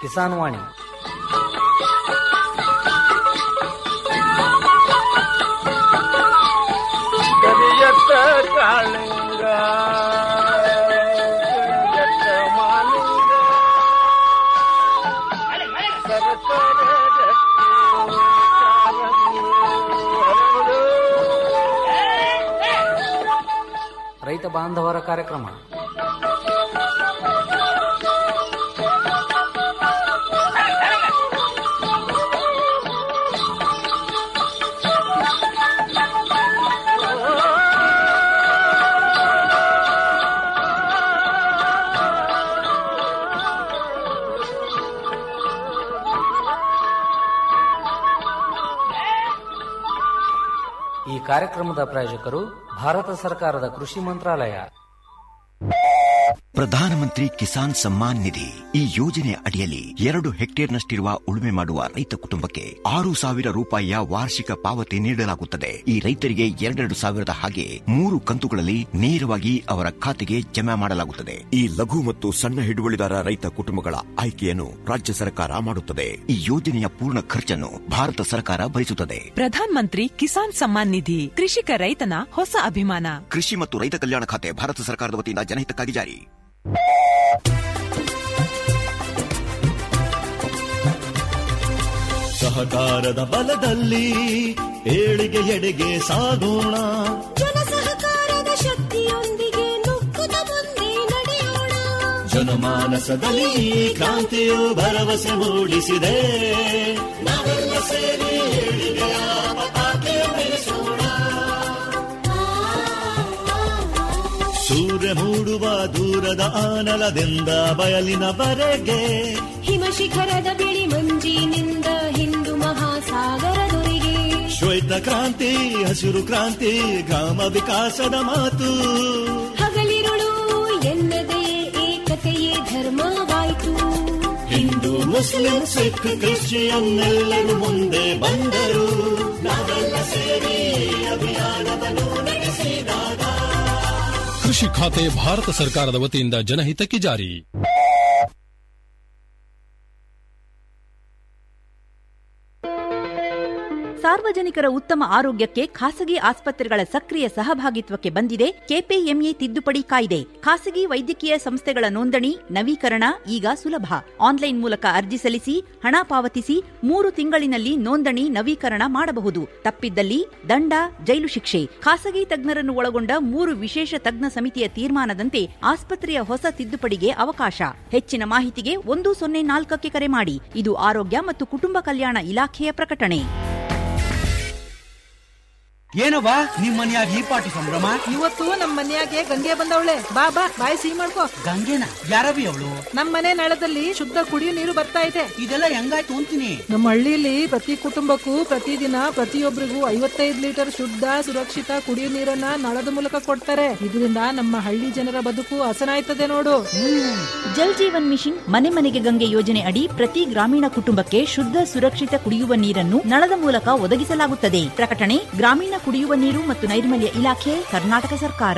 ಕಿಸಾನ್ ವಾಣಿ ಕರಿಯತ್ತ ಕಾಳಿಂಗ ಕರಿಯತ್ತ ಮಾಲಿಂಗ ಸರಸರ ರಕ್ತಿ ಕಾರಂಗಿ ಹರಡು. ರೈತ ಬಾಂಧವರ ಕಾರ್ಯಕ್ರಮ ಈ ಕಾರ್ಯಕ್ರಮದ ಪ್ರಾಯೋಜಕರು ಭಾರತ ಸರ್ಕಾರದ ಕೃಷಿ ಮಂತ್ರಾಲಯ ಪ್ರಧಾನಮಂತ್ರಿ ಕಿಸಾನ್ ಸಮ್ಮಾನ್ ನಿಧಿ ಈ ಯೋಜನೆ ಅಡಿಯಲ್ಲಿ ಎರಡು ಹೆಕ್ಟೇರ್ನಷ್ಟಿರುವ ಉಳುಮೆ ಮಾಡುವ ರೈತ ಕುಟುಂಬಕ್ಕೆ ಆರು ಸಾವಿರ ರೂಪಾಯಿಯ ವಾರ್ಷಿಕ ಪಾವತಿ ನೀಡಲಾಗುತ್ತದೆ ಈ ರೈತರಿಗೆ ಎರಡೆರಡು ಸಾವಿರದ ಹಾಗೆ ಮೂರು ಕಂತುಗಳಲ್ಲಿ ನೇರವಾಗಿ ಅವರ ಖಾತೆಗೆ ಜಮಾ ಮಾಡಲಾಗುತ್ತದೆ ಈ ಲಘು ಮತ್ತು ಸಣ್ಣ ಹಿಡುವಳಿದಾರ ರೈತ ಕುಟುಂಬಗಳ ಆಯ್ಕೆಯನ್ನು ರಾಜ್ಯ ಸರ್ಕಾರ ಮಾಡುತ್ತದೆ ಈ ಯೋಜನೆಯ ಪೂರ್ಣ ಖರ್ಚನ್ನು ಭಾರತ ಸರ್ಕಾರ ಭರಿಸುತ್ತದೆ ಪ್ರಧಾನ್ ಮಂತ್ರಿ ಕಿಸಾನ್ ಸಮ್ಮಾನ್ ನಿಧಿ ಕೃಷಿಕ ರೈತನ ಹೊಸ ಅಭಿಮಾನ ಕೃಷಿ ಮತ್ತು ರೈತ ಕಲ್ಯಾಣ ಖಾತೆ ಭಾರತ ಸರ್ಕಾರದ ವತಿಯಿಂದ ಜನಹಿತಕ್ಕಾಗಿ ಜಾರಿ ಸಹಕಾರದ ಬಲದಲ್ಲಿ ಏಳಿಗೆ ಎಡೆಗೆ ಸಾಗೋಣ ಜನ ಸಹಕಾರದ ಶಕ್ತಿಯೊಂದಿಗೆ ನುಗ್ಗುತ್ತ ಮುಂದೆ ನಡೆಯೋಣ ಜನಮಾನಸದಲ್ಲಿ ಈ ಕ್ರಾಂತಿಯು ಭರವಸೆ ಮೂಡಿಸಿದೆ ನಾವೆಲ್ಲ ಸೇರಿ ಏಳಿಗೆಯ ಪತಾಕೆ ಬೆಳೆಸೋಣ ಸೂರ್ಯ ಮೂಡುವ ದೂರದ ಆನಲದಿಂದ ಬಯಲಿನವರೆಗೆ ಹಿಮ ಶಿಖರದ ಬಿಳಿ ಮಂಜಿನಿಂದ ಹಿಂದೂ ಮಹಾಸಾಗರದೊರೆಗೆ ಶ್ವೇತ ಕ್ರಾಂತಿ ಹಸಿರು ಕ್ರಾಂತಿ ಗ್ರಾಮ ವಿಕಾಸದ ಮಾತು ಹಗಲಿರುಳು ಎನ್ನದೇ ಏಕತೆಯೇ ಧರ್ಮವಾಯಿತು ಹಿಂದೂ ಮುಸ್ಲಿಂ ಸಿಖ್ ಕ್ರಿಶ್ಚಿಯನ್ ಎಲ್ಲರೂ ಮುಂದೆ ಬಂದರು ನಾವೆಲ್ಲ ಸೇರಿ ಅಭಿಯಾನವನ್ನು ನಡೆಸಿದಾಗ ಕೃಷಿ ಖಾತೆ ಭಾರತ ಸರ್ಕಾರದ ವತಿಯಿಂದ ಜನಹಿತಕ್ಕೆ ಜಾರಿ ಸಾರ್ವಜನಿಕರ ಉತ್ತಮ ಆರೋಗ್ಯಕ್ಕೆ ಖಾಸಗಿ ಆಸ್ಪತ್ರೆಗಳ ಸಕ್ರಿಯ ಸಹಭಾಗಿತ್ವಕ್ಕೆ ಬಂದಿದೆ ಕೆಪಿಎಂಇ ತಿದ್ದುಪಡಿ ಕಾಯ್ದೆ ಖಾಸಗಿ ವೈದ್ಯಕೀಯ ಸಂಸ್ಥೆಗಳ ನೋಂದಣಿ ನವೀಕರಣ ಈಗ ಸುಲಭ ಆನ್ಲೈನ್ ಮೂಲಕ ಅರ್ಜಿ ಸಲ್ಲಿಸಿ ಹಣ ಪಾವತಿಸಿ ಮೂರು ತಿಂಗಳಿನಲ್ಲಿ ನೋಂದಣಿ ನವೀಕರಣ ಮಾಡಬಹುದು ತಪ್ಪಿದ್ದಲ್ಲಿ ದಂಡ ಜೈಲು ಶಿಕ್ಷೆ ಖಾಸಗಿ ತಜ್ಞರನ್ನು ಒಳಗೊಂಡ ಮೂರು ವಿಶೇಷ ತಜ್ಞ ಸಮಿತಿಯ ತೀರ್ಮಾನದಂತೆ ಆಸ್ಪತ್ರೆಯ ಹೊಸ ತಿದ್ದುಪಡಿಗೆ ಅವಕಾಶ ಹೆಚ್ಚಿನ ಮಾಹಿತಿಗೆ ಒಂದು ಸೊನ್ನೆ ನಾಲ್ಕಕ್ಕೆ ಕರೆ ಮಾಡಿ ಇದು ಆರೋಗ್ಯ ಮತ್ತು ಕುಟುಂಬ ಕಲ್ಯಾಣ ಇಲಾಖೆಯ ಪ್ರಕಟಣೆ ಏನವ್ವ ನಿಮ್ ಮನ್ಯಾಗ ಈ ಪಾಟಿ ಸಂಭ್ರಮ ಇವತ್ತು ನಮ್ ಮನ್ಯಾಗೆ ಗಂಗೆ ಬಂದವಳೆ ಬಾ ಬಾ ಬಾಯಿ ಸಿಹಿ ಮಾಡ್ಕೋ ಗಂಗೆನ ಯಾರವಿ ಅವಳು ನಮ್ ಮನೆ ನಳದಲ್ಲಿ ಶುದ್ಧ ಕುಡಿಯೋ ನೀರು ಬರ್ತಾ ಇದೆ ಇದೆಲ್ಲ ಹೆಂಗಾಯ್ತು ಅಂತೀನಿ ನಮ್ಮ ಹಳ್ಳಿಲಿ ಪ್ರತಿ ಕುಟುಂಬಕ್ಕೂ ಪ್ರತಿದಿನ ಪ್ರತಿಯೊಬ್ಬರಿಗೂ ಐವತ್ತೈದು ಲೀಟರ್ ಶುದ್ಧ ಸುರಕ್ಷಿತ ಕುಡಿಯೋ ನೀರನ್ನ ನಳದ ಮೂಲಕ ಕೊಡ್ತಾರೆ ಇದರಿಂದ ನಮ್ಮ ಹಳ್ಳಿ ಜನರ ಬದುಕು ಹಸನಾಯ್ತದೆ ನೋಡು ಜಲ್ ಜೀವನ್ ಮಿಷನ್ ಮನೆ ಮನೆಗೆ ಗಂಗೆ ಯೋಜನೆ ಅಡಿ ಪ್ರತಿ ಗ್ರಾಮೀಣ ಕುಟುಂಬಕ್ಕೆ ಶುದ್ಧ ಸುರಕ್ಷಿತ ಕುಡಿಯುವ ನೀರನ್ನು ನಳದ ಮೂಲಕ ಒದಗಿಸಲಾಗುತ್ತದೆ ಪ್ರಕಟಣೆ ಗ್ರಾಮೀಣ ಕುಡಿಯುವ ನೀರು ಮತ್ತು ನೈರ್ಮಲ್ಯ ಇಲಾಖೆ ಕರ್ನಾಟಕ ಸರ್ಕಾರ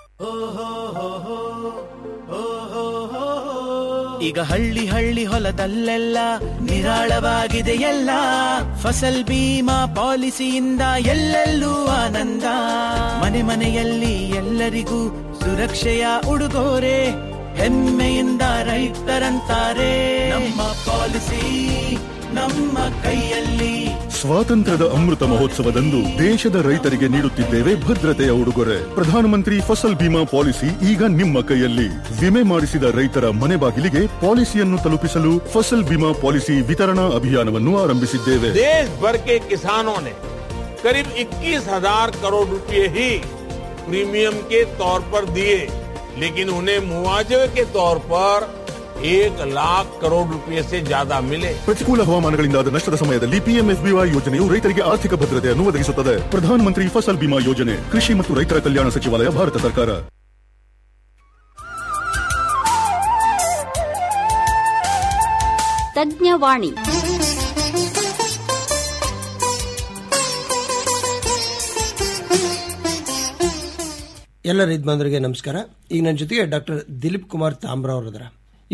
ಈಗ ಹಳ್ಳಿ ಹಳ್ಳಿ ಹೊಲದಲ್ಲೆಲ್ಲ ನಿರಾಳವಾಗಿದೆ ಎಲ್ಲ ಫಸಲ್ ಬೀಮಾ ಪಾಲಿಸಿಯಿಂದ ಎಲ್ಲೆಲ್ಲೂ ಆನಂದ ಮನೆ ಮನೆಯಲ್ಲಿ ಎಲ್ಲರಿಗೂ ಸುರಕ್ಷೆಯ ಉಡುಗೊರೆ ಹೆಮ್ಮೆಯಿಂದ ರೈತರಂತಾರೆ ನಮ್ಮ ಪಾಲಿಸಿ ನಮ್ಮ ಕೈಯಲ್ಲಿ ಸ್ವಾತಂತ್ರ್ಯದ ಅಮೃತ ಮಹೋತ್ಸವದಂದು ದೇಶದ ರೈತರಿಗೆ ನೀಡುತ್ತಿದ್ದೇವೆ ಭದ್ರತೆಯ ಉಡುಗೊರೆ ಪ್ರಧಾನಮಂತ್ರಿ ಫಸಲ್ ಬಿಮಾ ಪಾಲಿಸಿ ಈಗ ನಿಮ್ಮ ಕೈಯಲ್ಲಿ ವಿಮೆ ಮಾಡಿಸಿದ ರೈತರ ಮನೆ ಬಾಗಿಲಿಗೆ ಪಾಲಿಸಿಯನ್ನು ತಲುಪಿಸಲು ಫಸಲ್ ಬಿಮಾ ಪಾಲಿಸಿ ವಿತರಣಾ ಅಭಿಯಾನವನ್ನು ಆರಂಭಿಸಿದ್ದೇವೆ देश भर के किसानों ने करीब 21,000 करोड़ रुपए ही प्रीमियम के तौर पर दिए लेकिन उन्हें मुआवजे के तौर पर एक लाख करोड़ रुपए से ज्यादा मिले ಪ್ರತಿಕೂಲ ಹವಾಮಾನಗಳಿಂದಾದ ನಷ್ಟದ ಸಮಯದಲ್ಲಿ ಪಿಎಂಎಫ್ಬಿವೈ ಯೋಜನೆಯು ರೈತರಿಗೆ ಆರ್ಥಿಕ ಭದ್ರತೆಯನ್ನು ಒದಗಿಸುತ್ತದೆ ಪ್ರಧಾನಮಂತ್ರಿ ಫಸಲ್ ಬಿಮಾ ಯೋಜನೆ ಕೃಷಿ ಮತ್ತು ರೈತರ ಕಲ್ಯಾಣ ಸಚಿವಾಲಯ ಭಾರತ ಸರ್ಕಾರ ತಜ್ಞವಾಣಿ ಎಲ್ಲ ರೈತ ಬಾಂಧವರಿಗೆ ನಮಸ್ಕಾರ ಈಗ ನನ್ನ ಜೊತೆಗೆ ಡಾಕ್ಟರ್ ದಿಲೀಪ್ ಕುಮಾರ್ ತಾಮ್ರ ಅವರದರ ಇವರು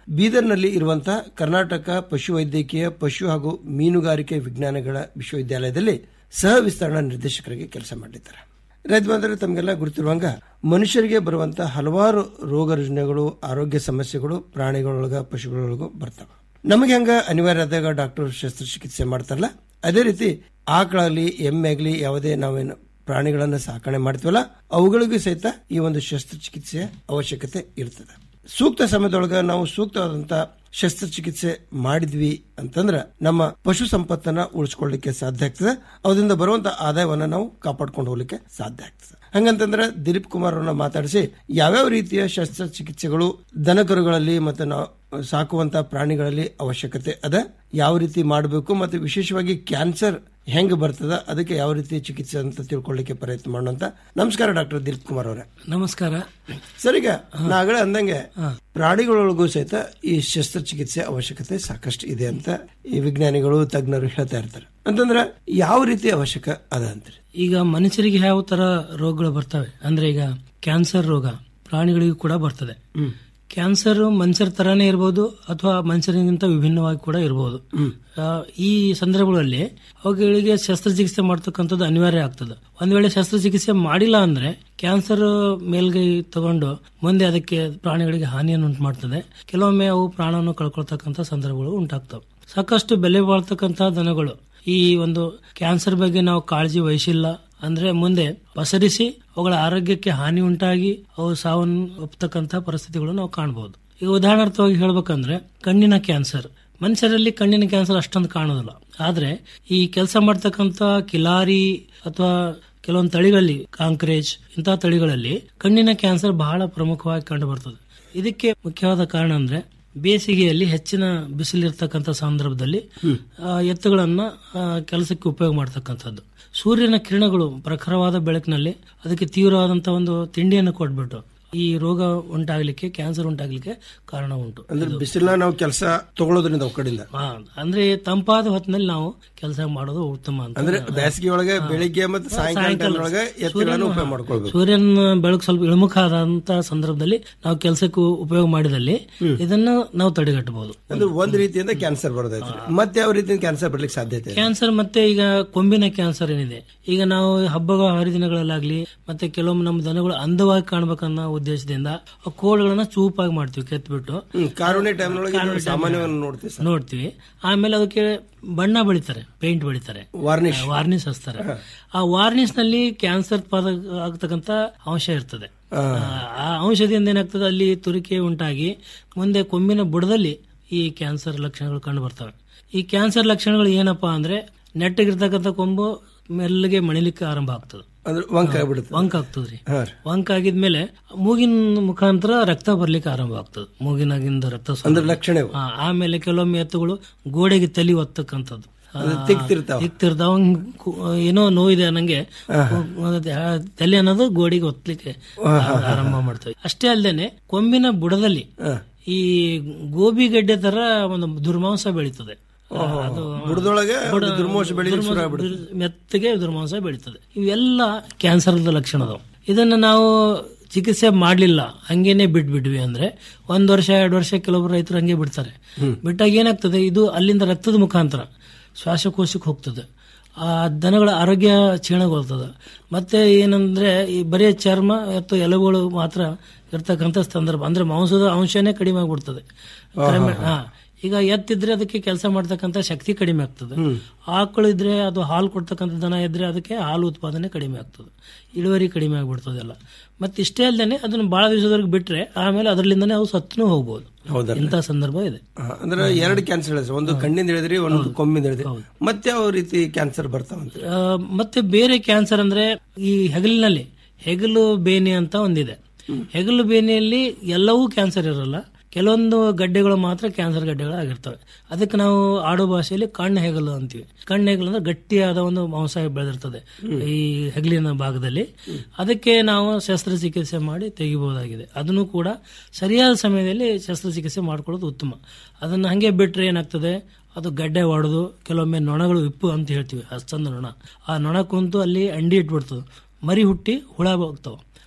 ಬೀದರ್ನಲ್ಲಿ ಇರುವಂತಹ ಕರ್ನಾಟಕ ಪಶುವೈದ್ಯಕೀಯ ಪಶು ಹಾಗೂ ಮೀನುಗಾರಿಕೆ ವಿಜ್ಞಾನಗಳ ವಿಶ್ವವಿದ್ಯಾಲಯದಲ್ಲಿ ಸಹ ವಿಸ್ತರಣಾ ನಿರ್ದೇಶಕರಾಗಿ ಕೆಲಸ ಮಾಡಿದ್ದಾರೆ ರೈತ ಬಾಂಧವರೇ ತಮಗೆಲ್ಲ ಗುರುತಿರುವಂಗ ಮನುಷ್ಯರಿಗೆ ಬರುವಂತಹ ಹಲವಾರು ರೋಗ ರುಜಿನಗಳು ಆರೋಗ್ಯ ಸಮಸ್ಯೆಗಳು ಪ್ರಾಣಿಗಳೊಳಗ ಪಶುಗಳೊಳಗೂ ಬರ್ತವೆ ನಮಗೆ ಹಂಗ ಅನಿವಾರ್ಯ ಆದಾಗ ಡಾಕ್ಟರ್ ಶಸ್ತ್ರಚಿಕಿತ್ಸೆ ಮಾಡ್ತಾರಲ್ಲ ಅದೇ ರೀತಿ ಆಕಳಾಗ್ಲಿ ಎಮ್ಮೆ ಆಗ್ಲಿ ಯಾವುದೇ ನಾವೇನು ಪ್ರಾಣಿಗಳನ್ನ ಸಾಕಣೆ ಮಾಡ್ತೀವಲ್ಲ ಅವುಗಳಿಗೂ ಸಹಿತ ಈ ಒಂದು ಶಸ್ತ್ರಚಿಕಿತ್ಸೆಯ ಅವಶ್ಯಕತೆ ಇರ್ತದೆ ಸೂಕ್ತ ಸಮಯದೊಳಗ ನಾವು ಸೂಕ್ತವಾದಂತ ಶಸ್ತ್ರಚಿಕಿತ್ಸೆ ಮಾಡಿದ್ವಿ ಅಂತಂದ್ರ ನಮ್ಮ ಪಶು ಸಂಪತ್ತನ್ನ ಉಳಿಸ್ಕೊಳ್ಳಿಕ್ಕೆ ಸಾಧ್ಯ ಆಗ್ತದೆ ಅದರಿಂದ ಬರುವಂತ ಆದಾಯವನ್ನ ನಾವು ಕಾಪಾಡ್ಕೊಂಡು ಹೋಗ್ಲಿಕ್ಕೆ ಸಾಧ್ಯ ಆಗ್ತದೆ ಹಂಗಂತಂದ್ರೆ ದಿಲೀಪ್ ಕುಮಾರ್ ಅವ್ರನ್ನ ಮಾತಾಡಿಸಿ ಯಾವ್ಯಾವ ರೀತಿಯ ಶಸ್ತ್ರಚಿಕಿತ್ಸೆಗಳು ದನಕರುಗಳಲ್ಲಿ ಮತ್ತೆ ನಾವು ಸಾಕುವಂತ ಪ್ರಾಣಿಗಳಲ್ಲಿ ಅವಶ್ಯಕತೆ ಅದ ಯಾವ ರೀತಿ ಮಾಡಬೇಕು ಮತ್ತೆ ವಿಶೇಷವಾಗಿ ಕ್ಯಾನ್ಸರ್ ಹೆಂಗ್ ಬರ್ತದ ಅದಕ್ಕೆ ಯಾವ ರೀತಿ ಚಿಕಿತ್ಸೆ ಅಂತ ತಿಳ್ಕೊಳ್ಳಿಕ್ಕೆ ಪ್ರಯತ್ನ ಮಾಡೋಣ ನಮಸ್ಕಾರ ಡಾಕ್ಟರ್ ದಿಲೀಪ್ ಕುಮಾರ್ ಅವರೇ ನಮಸ್ಕಾರ ಸರ್ ಈಗ ನಾಗಳೆ ಅಂದಂಗೆ ಪ್ರಾಣಿಗಳೊಳಗೂ ಸಹಿತ ಈ ಶಸ್ತ್ರಚಿಕಿತ್ಸೆ ಅವಶ್ಯಕತೆ ಸಾಕಷ್ಟು ಇದೆ ಅಂತ ಈ ವಿಜ್ಞಾನಿಗಳು ತಜ್ಞರು ಹೇಳ್ತಾ ಇರ್ತಾರೆ ಅಂತಂದ್ರೆ ಯಾವ ರೀತಿ ಅವಶ್ಯಕ ಅದ ಅಂತಾರೆ ಈಗ ಮನುಷ್ಯರಿಗೆ ಯಾವ ತರ ರೋಗಗಳು ಬರ್ತವೆ ಅಂದ್ರೆ ಈಗ ಕ್ಯಾನ್ಸರ್ ರೋಗ ಪ್ರಾಣಿಗಳಿಗೂ ಕೂಡ ಬರ್ತದೆ ಕ್ಯಾನ್ಸರ್ ಮನುಷ್ಯರ ತರಾನೇ ಇರಬಹುದು ಅಥವಾ ಮನುಷ್ಯರಿಗಿಂತ ವಿಭಿನ್ನವಾಗಿ ಕೂಡ ಇರಬಹುದು ಆ, ಈ ಸಂದರ್ಭಗಳಲ್ಲಿ ಅವುಗಳಿಗೆ ಶಸ್ತ್ರಚಿಕಿತ್ಸೆ ಮಾಡ್ತಕ್ಕಂಥದ್ದು ಅನಿವಾರ್ಯ ಆಗ್ತದೆ ಒಂದ್ ವೇಳೆ ಶಸ್ತ್ರಚಿಕಿತ್ಸೆ ಮಾಡಿಲ್ಲ ಅಂದ್ರೆ ಕ್ಯಾನ್ಸರ್ ಮೇಲ್ಗೈ ತಗೊಂಡು ಮುಂದೆ ಅದಕ್ಕೆ ಪ್ರಾಣಿಗಳಿಗೆ ಹಾನಿಯನ್ನು ಉಂಟು ಮಾಡ್ತದೆ ಕೆಲವೊಮ್ಮೆ ಅವು ಪ್ರಾಣವನ್ನು ಕಳ್ಕೊಳ್ತಕ್ಕಂಥ ಸಂದರ್ಭಗಳು ಉಂಟಾಗ್ತವೆ ಸಾಕಷ್ಟು ಬೆಲೆ ಬಾಳ್ತಕ್ಕಂಥ ದನಗಳು ಈ ಒಂದು ಕ್ಯಾನ್ಸರ್ ಬಗ್ಗೆ ನಾವು ಕಾಳಜಿ ವಹಿಸಿಲ್ಲ ಅಂದ್ರೆ ಮುಂದೆ ಪಸರಿಸಿ ಅವುಗಳ ಆರೋಗ್ಯಕ್ಕೆ ಹಾನಿ ಉಂಟಾಗಿ ಅವು ಸಾವನ್ನು ಒಪ್ತಕ್ಕಂಥ ಪರಿಸ್ಥಿತಿಗಳು ನಾವು ಕಾಣಬಹುದು ಈಗ ಉದಾಹರಣಾರ್ಥವಾಗಿ ಹೇಳ್ಬೇಕಂದ್ರೆ ಕಣ್ಣಿನ ಕ್ಯಾನ್ಸರ್ ಮನುಷ್ಯರಲ್ಲಿ ಕಣ್ಣಿನ ಕ್ಯಾನ್ಸರ್ ಅಷ್ಟೊಂದು ಕಾಣೋದಿಲ್ಲ ಆದ್ರೆ ಈ ಕೆಲಸ ಮಾಡ್ತಕ್ಕಂಥ ಕಿಲಾರಿ ಅಥವಾ ಕೆಲವೊಂದು ತಳಿಗಳಲ್ಲಿ ಕಾಂಕ್ರೇಜ್ ಇಂತಹ ತಳಿಗಳಲ್ಲಿ ಕಣ್ಣಿನ ಕ್ಯಾನ್ಸರ್ ಬಹಳ ಪ್ರಮುಖವಾಗಿ ಕಂಡು ಬರ್ತದೆ ಇದಕ್ಕೆ ಮುಖ್ಯವಾದ ಕಾರಣ ಅಂದ್ರೆ ಬೇಸಿಗೆಯಲ್ಲಿ ಹೆಚ್ಚಿನ ಬಿಸಿಲಿರ್ತಕ್ಕಂಥ ಸಂದರ್ಭದಲ್ಲಿ ಆ, ಎತ್ತುಗಳನ್ನ ಆ, ಕೆಲಸಕ್ಕೆ ಉಪಯೋಗ ಮಾಡ್ತಕ್ಕಂಥದ್ದು ಸೂರ್ಯನ ಕಿರಣಗಳು ಪ್ರಖರವಾದ ಬೆಳಕಿನಲ್ಲಿ ಅದಕ್ಕೆ ತೀವ್ರವಾದಂತಹ ಒಂದು ತಿಂಡಿಯನ್ನು ಕೊಟ್ಬಿಟ್ಟು ಈ ರೋಗ ಉಂಟಾಗ್ಲಿಕ್ಕೆ ಕ್ಯಾನ್ಸರ್ ಉಂಟಾಗ್ಲಿಕ್ಕೆ ಕಾರಣ ಉಂಟು ಅಂದ್ರೆ ಬಿಸಿಲನ್ನ ನಾವು ಕೆಲಸ ತಗೊಳ್ಳೋದ್ರಿಂದ ಅವ್ ಕಡೆಯಿಂದ ಆ, ಅಂದ್ರೆ ತಂಪಾದ ಹೊತ್ತಿನಲ್ಲಿ ನಾವು ಕೆಲಸ ಮಾಡೋದು ಉತ್ತಮ ಅಂತ ಅಂದ್ರೆ ಬೇಸಿಗೆ ಒಳಗೆ ಬೆಳಿಗ್ಗೆ ಮತ್ತು ಸಾಯಂಕಾಲ ಒಳಗೆ ಎತ್ತುಗಳನ್ನು ಉಪಯೋಗ ಮಾಡ್ಕೊಳ್ಬೇಕು ಸೂರ್ಯನ ಬೆಳಕು ಸ್ವಲ್ಪ ಇಳಿಮುಖ ಆದಂತ ಸಂದರ್ಭದಲ್ಲಿ ನಾವು ಕೆಲಸಕ್ಕೆ ಉಪಯೋಗ ಮಾಡಿದಲ್ಲಿ ಇದನ್ನ ನಾವು ತಡೆಗಟ್ಟಬಹುದು ಅಂದ್ರೆ ಒಂದ್ ರೀತಿಯಿಂದ ಕ್ಯಾನ್ಸರ್ ಬರೋದೈತ್ರಿ ಮತ್ತೆ ಯಾವ ರೀತಿಯಿಂದ ಕ್ಯಾನ್ಸರ್ ಬರ್ಲಿಕ್ಕೆ ಸಾಧ್ಯತೆ ಇದೆ? ಕ್ಯಾನ್ಸರ್ ಮತ್ತೆ ಈಗ ಕೊಂಬಿನ ಕ್ಯಾನ್ಸರ್ ಏನಿದೆ ಈಗ ನಾವು ಹಬ್ಬಗಳ ಹರಿದಿನಗಳಲ್ಲಾಗ್ಲಿ ಮತ್ತೆ ಕೆಲವೊಮ್ಮೆ ನಮ್ಮ ದನಗಳು ಅಂದವಾಗಿ ಕಾಣ್ಬೇಕನ್ನೋ ಉದ್ದೇಶದಿಂದ ಆ ಕೋಳ್ಗಳನ್ನ ಚೂಪಾಗಿ ಮಾಡ್ತೀವಿ ಕೆತ್ಬಿಟ್ಟು ಹ್ಮ್, ಕಾರುಣ್ಯ ಟೈಮ್ ಒಳಗೆ ಇದು ಸಾಮಾನ್ಯವಾಗಿ ನೋಡ್ತೀವಿ ಸರ್. ನೋಡ್ತೀವಿ ಆಮೇಲೆ ಅದಕ್ಕೆ ಬಣ್ಣ ಬಳಿತಾರೆ ಪೇಂಟ್ ಬಳಿತಾರೆ ವಾರ್ನಿಷ್ ವಾರ್ನಿಷ್ ಹಚ್ತಾರೆ ಆ ವಾರ್ನಿಷ್ ನಲ್ಲಿ ಕ್ಯಾನ್ಸರ್ ಪಾದ ಆಗ್ತಕ್ಕಂತ ಅಂಶ ಇರ್ತದೆ ಆ, ಆ ಅಂಶದಿಂದ ಏನಾಗ್ತದೆ ಅಲ್ಲಿ ತುರಿಕೆ ಉಂಟಾಗಿ ಮುಂದೆ ಕೊಂಬಿನ ಬುಡದಲ್ಲಿ ಈ ಕ್ಯಾನ್ಸರ್ ಲಕ್ಷಣಗಳು ಕಂಡು ಬರ್ತವೆ ಈ ಕ್ಯಾನ್ಸರ್ ಲಕ್ಷಣಗಳು ಏನಪ್ಪಾ ಅಂದ್ರೆ ನೆಟ್ಟಗಿರ್ತಕ್ಕಂಥ ಕೊಂಬು ಮೆಲ್ಲಗೆ ಮಣಿಲಿಕ್ಕೆ ಆರಂಭ ಆಗ್ತದೆ ಅಂದ್ರೆ ವಂಕ ಆಗ್ಬಿಡುತ್ತೆ ವಂಕ ಆಗ್ತದ್ರಿ ಹಾ ರೀ. ವಂಕ ಆಗಿದ್ಮೇಲೆ ಮೂಗಿನ ಮುಖಾಂತರ ರಕ್ತ ಬರ್ಲಿಕ್ಕೆ ಆರಂಭ ಆಗ್ತದೆ ಮೂಗಿನಾಗಿಂದ ರಕ್ತ ಸ್ರಾವ. ಅಂದ್ರೆ ಲಕ್ಷಣ ಇವು. ಆ, ಆಮೇಲೆ ಕೆಲವೊಮ್ಮೆ ಎತ್ತುಗಳು ಗೋಡೆಗೆ ತಲಿ ಒತ್ತಕ್ಕಂಥದ್ದು ಅದು ತಿಕ್ತಿರ್ತಾವ. ತಿಕ್ತಿರ್ತಾವ ಅವ್ನ್ ಕು- ಏನೋ ನೋವಿದೆ ನಂಗೆ ತಲೆ ಅನ್ನೋದು ಗೋಡೆಗೆ ಒತ್ತಲಿಕ್ಕೆ ಆರಂಭ ಮಾಡ್ತವೆ ಅಷ್ಟೇ ಅಲ್ಲದೆ ಕೊಂಬಿನ ಬುಡದಲ್ಲಿ ಈ ಗೋಬಿ ಗಡ್ಡೆ ತರ ಒಂದು ದುರ್ಮಾಂಸ ಬೆಳೀತದೆ ಅದು ಬುಡದೊಳಗೆ ಬುಡ- ಒಂದು ದುರ್ಮೋಶ ಬೆಳೀಲಿಕ್ಕೆ ದುರ್ಮೋಶ- ಶುರು ಆಗ್ಬಿಡುತ್ತೆ. ದುರ್- ಮೆತ್ತಗೆ ದುರ್ಮಾಂಸ ಬೆಳೀತದೆ ಇವೆಲ್ಲ ಕ್ಯಾನ್ಸರ್ದ ಲಕ್ಷಣದವು ಇದನ್ನ ನಾವು ಚಿಕಿತ್ಸೆ ಮಾಡಲಿಲ್ಲ ಹಂಗೇನೆ ಬಿಟ್ಬಿಟ್ವಿ ಅಂದ್ರೆ ಒಂದ್ ವರ್ಷ ಎರಡು ವರ್ಷ ಕೆಲವೊಬ್ರು ರೈತರು ಹಂಗೆ ಬಿಡ್ತಾರೆ ಬಿಟ್ಟಾಗ ಏನಾಗ್ತದೆ ಇದು ಅಲ್ಲಿಂದ ರಕ್ತದ ಮುಖಾಂತರ ಶ್ವಾಸಕೋಶಕ್ಕೆ ಹೋಗ್ತದೆ ಆ ದನಗಳ ಆರೋಗ್ಯ ಕ್ಷೀಣಗೊಳ್ತದೆ ಮತ್ತೆ ಏನಂದ್ರೆ ಈ ಬರೀ ಚರ್ಮ ಮತ್ತು ಎಲುಬುಗಳು ಮಾತ್ರ ಇರ್ತಕ್ಕಂಥ ಸಂದರ್ಭ ಅಂದ್ರೆ ಮಾಂಸದ ಅಂಶನೇ ಕಡಿಮೆ ಆಗ್ಬಿಡ್ತದೆ ಕ್ರಮೇಣ- ಹಾ ಈಗ ಎತ್ತಿದ್ರೆ ಅದಕ್ಕೆ ಕೆಲಸ ಮಾಡ್ತಕ್ಕಂಥ ಶಕ್ತಿ ಕಡಿಮೆ ಆಗ್ತದೆ ಆಕಳು ಇದ್ರೆ ಅದು ಹಾಲು ಕೊಡ್ತಕ್ಕಂಥ ದನ ಇದ್ರೆ ಅದಕ್ಕೆ ಹಾಲು ಉತ್ಪಾದನೆ ಕಡಿಮೆ ಆಗ್ತದೆ ಇಳುವರಿ ಕಡಿಮೆ ಆಗ್ಬಿಡ್ತದೆಲ್ಲ ಮತ್ತೆ ಇಷ್ಟೇ ಅಲ್ಲದೆ ಅದನ್ನ ಬಹಳ ದಿವಸದವರೆಗೆ ಬಿಟ್ರೆ ಆಮೇಲೆ ಅದರಲ್ಲಿಂದನೇ ಅವು ಸತ್ನೂ ಹೋಗ್ಬೋದು ಹೌದಾ ಇಂಥ ಸಂದರ್ಭ ಇದೆ ಹಾ, ಅಂದ್ರೆ ಎರಡು ಕ್ಯಾನ್ಸರ್ ಹೇಳಿದ್ರಿ ಒಂದು ಕಣ್ಣಿಂದ ಹೇಳಿದ್ರಿ ಒಂದು ಕೊಂಬಿಂದ ಹೇಳಿದ್ರಿ ಮತ್ತೆ ಯಾವ ರೀತಿ ಕ್ಯಾನ್ಸರ್ ಬರ್ತಾವಂತ ಆ, ಮತ್ತೆ ಬೇರೆ ಕ್ಯಾನ್ಸರ್ ಅಂದ್ರೆ ಈ ಹೆಗಲಿನಲ್ಲಿ ಹೆಗಲು ಬೇನೆ ಅಂತ ಒಂದಿದೆ ಹೆಗಲು ಬೇನೆಯಲ್ಲಿ ಎಲ್ಲವೂ ಕ್ಯಾನ್ಸರ್ ಇರಲ್ಲ ಕೆಲವೊಂದು ಗಡ್ಡೆಗಳು ಮಾತ್ರ ಕ್ಯಾನ್ಸರ್ ಗಡ್ಡೆಗಳು ಆಗಿರ್ತವೆ ಅದಕ್ಕೆ ನಾವು ಆಡೋ ಭಾಷೆಯಲ್ಲಿ ಕಣ್ಣು ಹೆಗಲು ಅಂತೀವಿ ಕಣ್ಣು ಹೆಗಲು ಅಂದ್ರೆ ಗಟ್ಟಿಯಾದ ಒಂದು ಮಾಂಸ ಬೆಳೆದಿರ್ತದೆ ಈ ಹೆಗಲಿನ ಭಾಗದಲ್ಲಿ ಅದಕ್ಕೆ ನಾವು ಶಸ್ತ್ರಚಿಕಿತ್ಸೆ ಮಾಡಿ ತೆಗಿಬಹುದಾಗಿದೆ ಅದನ್ನು ಕೂಡ ಸರಿಯಾದ ಸಮಯದಲ್ಲಿ ಶಸ್ತ್ರಚಿಕಿತ್ಸೆ ಮಾಡ್ಕೊಳ್ಳೋದು ಉತ್ತಮ ಅದನ್ನ ಹಂಗೆ ಬಿಟ್ರೆ ಏನಾಗ್ತದೆ ಅದು ಗಡ್ಡೆ ಹೊಡೆದು ಕೆಲವೊಮ್ಮೆ ನೊಣಗಳು ವಿಪ್ಪು ಅಂತ ಹೇಳ್ತೀವಿ ಹಸ್ತಂದ ನೊಣ ಆ ನೊಣ ಕುಂತು ಅಲ್ಲಿ ಅಂಡಿ ಇಟ್ಬಿಡ್ತದೆ ಮರಿ ಹುಟ್ಟಿ ಹುಳ ಹೋಗ್ತಾವ